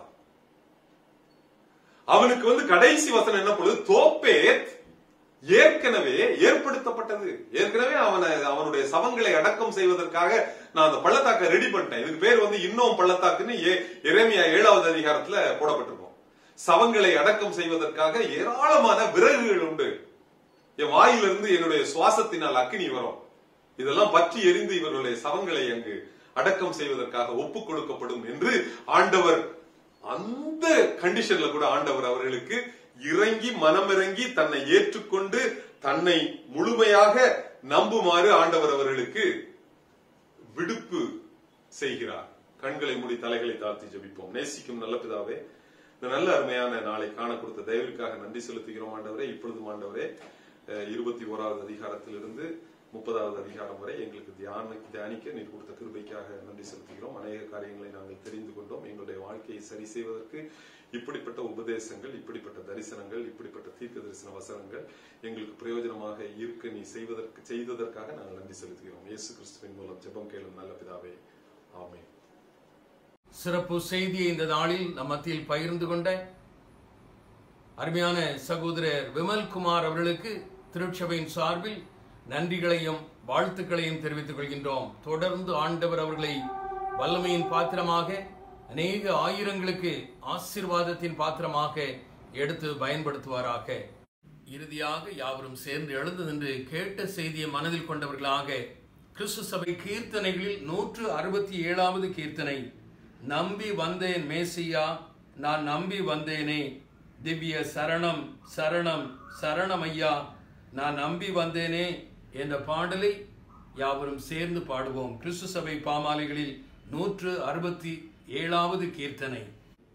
அவனுக்கு வந்து கடைசி வசனம் என்ன பொழுது தோப்பேத் ஏற்கனவே ஏற்படுத்தப்பட்டது ஏற்கனவே அவனை அவனுடைய சவங்களை அடக்கம் செய்வதற்காக நான் அந்த பள்ளத்தாக்கை ரெடி பண்ணிட்டேன் இதுக்கு பேர் வந்து இன்னும் பள்ளத்தாக்குன்னு ஏ- எரேமியா ஏழாவது அதிகாரத்துல போடப்பட்டிருக்கும் சவங்களை அடக்கம் செய்வதற்காக ஏராளமான விறகுகள் உண்டு என் வாயிலிருந்து என்னுடைய சுவாசத்தினால் அக்கினி வரும் இதெல்லாம் பற்றி எரிந்து இவர்களுடைய சவங்களை அங்கு அடக்கம் செய்வதற்காக ஒப்புக் கொடுக்கப்படும் என்று ஆண்டவர் அந்த கண்டிஷன்ல கூட ஆண்டவர் அவர்களுக்கு இறங்கி மனமிறங்கி தன்னை ஏற்றுக்கொண்டு தன்னை முழுமையாக நம்புமாறு ஆண்டவர் அவர்களுக்கு விடுப்பு செய்கிறார் கண்களை மூடி தலைகளை தாழ்த்தி ஜெபிப்போம் நேசிக்கும் நல்ல பிதாவே இந்த நல்ல அருமையான நாளை காண கொடுத்த தயவிற்காக நன்றி செலுத்துகிறோம் ஆண்டவரே இப்பொழுதும் ஆண்டவரே அஹ், இருபத்தி ஓராவது அதிகாரத்திலிருந்து முப்பதாவது அதிகாரம் வரை எங்களுக்கு தியான தியானிக்க நீர் கொடுத்த கிருபைக்காக நன்றி செலுத்துகிறோம் அநேக காரியங்களை நாங்கள் தெரிந்து கொண்டோம் எங்களுடைய வாழ்க்கை வாழ்க்கையை சரி செய்வதற்கு இப்படிப்பட்ட உபதேசங்கள் இப்படிப்பட்ட தரிசனங்கள் இப்படிப்பட்ட தீர்க்க தரிசன வசனங்கள் எங்களுக்கு பிரயோஜனமாக இருக்க நீ செய்வதற்கு செய்ததற்காக நாங்கள் நன்றி செலுத்துகிறோம் இயேசு கிறிஸ்துவின் மூலம் ஜெபம் கேளும் நல்ல பிதாவே ஆமென் சிறப்பு செய்தியை இந்த நாளில் நம் மத்தியில் பகிர்ந்து கொண்ட அருமையான சகோதரர் விமல்குமார் அவர்களுக்கு திருச்சபையின் சார்பில் நன்றிகளையும் வாழ்த்துக்களையும் தெரிவித்துக் கொள்கின்றோம் தொடர்ந்து ஆண்டவர் அவர்களை வல்லமையின் பாத்திரமாக அநேக ஆயிரங்களுக்கு ஆசீர்வாதத்தின் பாத்திரமாக எடுத்து பயன்படுத்துவாராக இறுதியாக யாவரும் சேர்ந்து எழுந்து நின்று கேட்ட செய்தியை மனதில் கொண்டவர்களாக கிறிஸ்து சபை கீர்த்தனைகளில் நூற்று அறுபத்தி ஏழாவது கீர்த்தனை நம்பி வந்தேன் மேசியா நான் நம்பி வந்தேனே திவ்ய சரணம் சரணம் சரணம் ஐயா நான் நம்பி வந்தேனே என்ற பாடலை யாவரும் சேர்ந்து பாடுவோம் கிறிஸ்து சபை பாமாலைகளில் நூற்று அறுபத்தி ஏழாவது கீர்த்தனை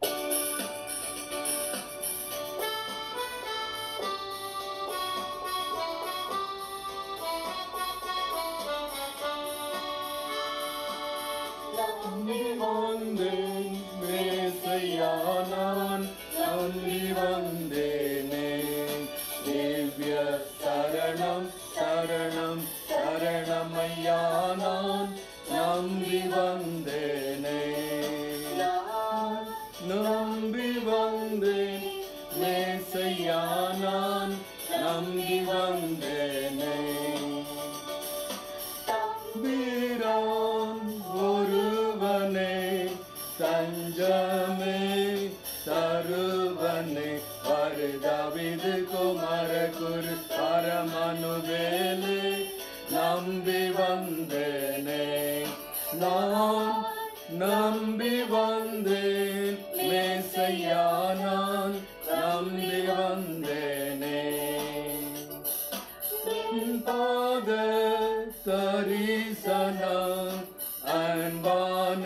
நம்பி வந்தேன் மேசையா நான் நம்பி வந்தேனே திவ்ய சரணம் சரணம் சரணமையா நான் நம்பி வந்தேனே நம்பி வந்தேன் மேசையா நான் நம்பி வந்தேனே வீரான் ஒருவனே தஞ்சமே தருவனே வருதவிது குமர குரு பரமனுவேலே நம்பி வந்தேனே நான் நம்பி வந்தேன் மேசையா நான் நம்பி வந்தேனே பாத தரிசனம் அன்பான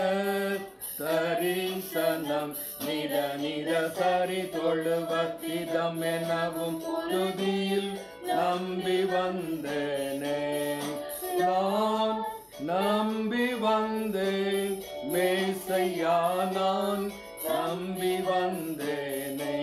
தரிசனம் நிட நிட சரி தொழுவத்திதம் எனவும் துதியில் நம்பி வந்தேனே நான் நம்பி வந்தேன் மேசையா நான் நம்பி வந்தேனே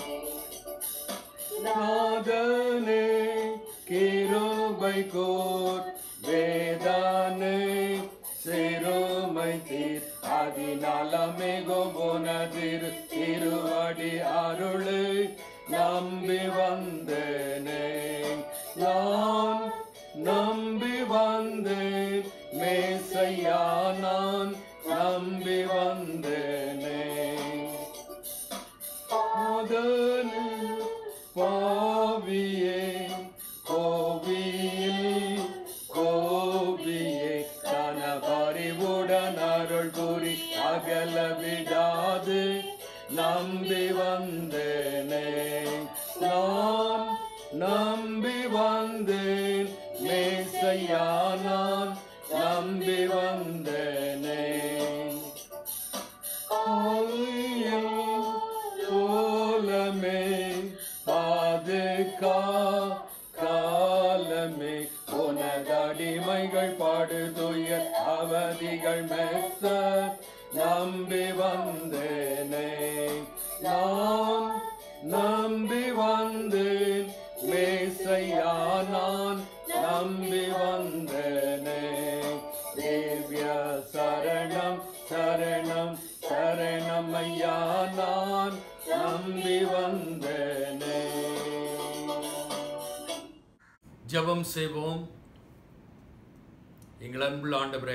நாதனே கிருபை கோர் வேதானே சிறுமை தீர் அதிநலமே கோபுனதிர் திருவடி அருளை நம்பி வந்தேனே நான் நம்பி வந்தேன் மேசையா நான் நம்பி வந்தேனே அதனு பாவியே கோவியில் கோவியே தன பறிவுடன் அருள் புரி அகல விடாது நம்பி வந்தேனே நான் நம்பி வந்தேன் மேசையா நான் நம்பி வந்தேனே ஆவியில் கோலமே பாதுகா காலமே உனதடிமைகள் பாடுதுய அவதிகள் மெத்த நம்பி வந்தேனே நான் நம்பி வந்தேன் மேசையா நான் நம்பி வந்தேனே திவ்ய சரணம் சரணம் சரணம் ஐயா நான் நம்பி வந்தேனே ஜெபம் செய்வோம் எங்கள் அன்புள்ள ஆண்டவரே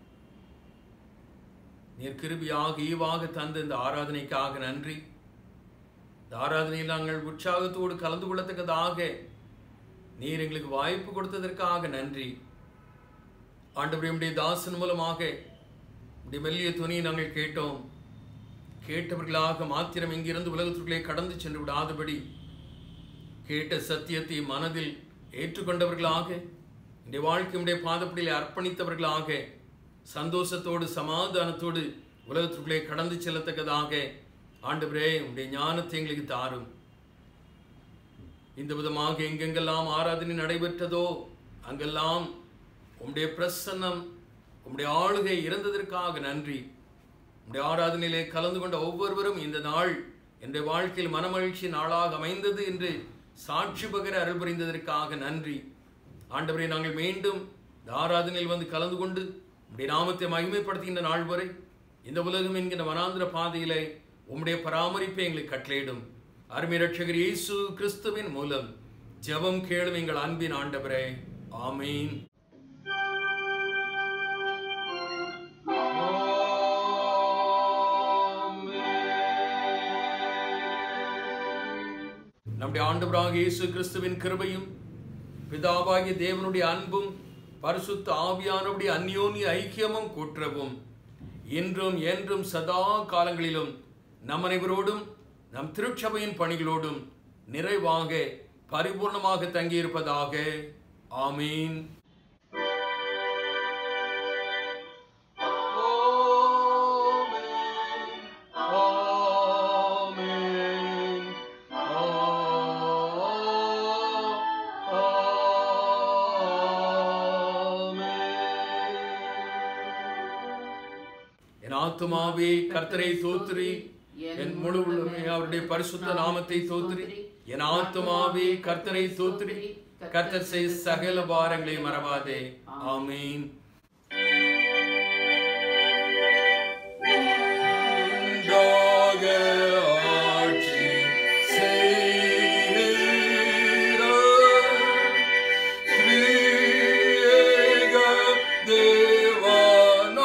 நீர் கிருபியாக ஈவாக தந்த இந்த ஆராதனைக்காக நன்றி இந்த ஆராதனையில் நாங்கள் உற்சாகத்தோடு கலந்து கொள்ளத்தக்கதாக நீர் எங்களுக்கு வாய்ப்பு கொடுத்ததற்காக நன்றி ஆண்டவரே உடைய தாசன் மூலமாக உடைய மெல்லிய துணியை நாங்கள் கேட்டோம் கேட்டவர்களாக மாத்திரம் இங்கிருந்து உலகத்திற்குள்ளே கடந்து சென்று விடாதபடி கேட்ட சத்தியத்தை மனதில் ஏற்றுக்கொண்டவர்களாக இந்த வாழ்க்கையுடைய பாதப்படியில் அர்ப்பணித்தவர்களாக சந்தோஷத்தோடு சமாதானத்தோடு உலகத்திற்குள்ளே கடந்து செல்லத்தக்கதாக ஆண்டவரே உடைய ஞானத்தை எங்களுக்கு தாரும் இந்த விதமாக எங்கெங்கெல்லாம் ஆராதனை நடைபெற்றதோ அங்கெல்லாம் உம்முடைய பிரசன்னம் உம்முடைய ஆளுகை இருந்ததற்காக நன்றி உடைய ஆராதனையிலே கலந்து கொண்ட ஒவ்வொருவரும் இந்த நாள் என்னுடைய வாழ்க்கையில் மனமகிழ்ச்சி நாளாக அமைந்தது என்று சாட்சி பகர அருள் புரிந்ததற்காக நன்றி ஆண்டவரை நாங்கள் மீண்டும் இந்த ஆராதனையில் வந்து கலந்து கொண்டு உடைய நாமத்தை மகிமைப்படுத்துகின்ற நாள் வரை இந்த உலகம் என்கிற வனாந்திர பாதையிலே உம்முடைய பராமரிப்பை எங்களுக்கு கட்டளையிடும் அருமை ரட்சகர் இயேசு கிறிஸ்துவின் மூலம் ஜெபம் கேளும் எங்கள் அன்பின் ஆண்டவரே ஆமீன் நம்முடைய ஆண்டவராக இயேசு கிறிஸ்துவின் கிருபையும் பிதாவாகிய தேவனுடைய அன்பும் பரிசுத்த ஆவியானவருடைய அந்யோன்ய ஐக்கியமும் கூற்றவும் இன்றும் என்றும் சதா காலங்களிலும் நம் அனைவரோடும் நம் திருச்சபையின் பணிகளோடும் நிறைவாக பரிபூர்ணமாக தங்கியிருப்பதாக ஆமீன் என் ஆத்துமாவே கர்த்தரை தோத்திரி என் முழு உள்ளமே அவருடைய பரிசுத்த நாமத்தை தோத்திரி என் ஆத்துமாவே கர்த்தரை தோத்திரி கர்த்தர் செய் சகல பாரங்களை மறவாதே ஆமீன் உண்டாக ஆட்சி செய்கிற ஸ்ரீஏக தேவனாகிய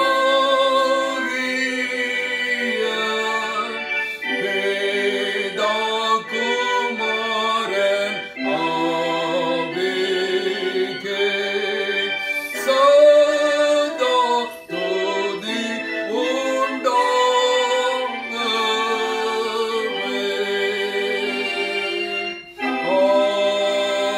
வேதாகுமாரன் ஆவிக்கே சதா துதி உண்டாகவே.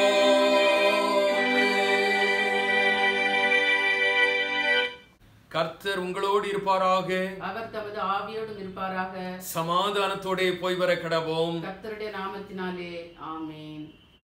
கர்த்தர் உங்களோடு இருப்பாராக அவர் தமது ஆவியோடும் இருப்பாராக சமாதானத்தோடே போய் வர கடவோம் கர்த்தருடைய நாமத்தினாலே ஆமென்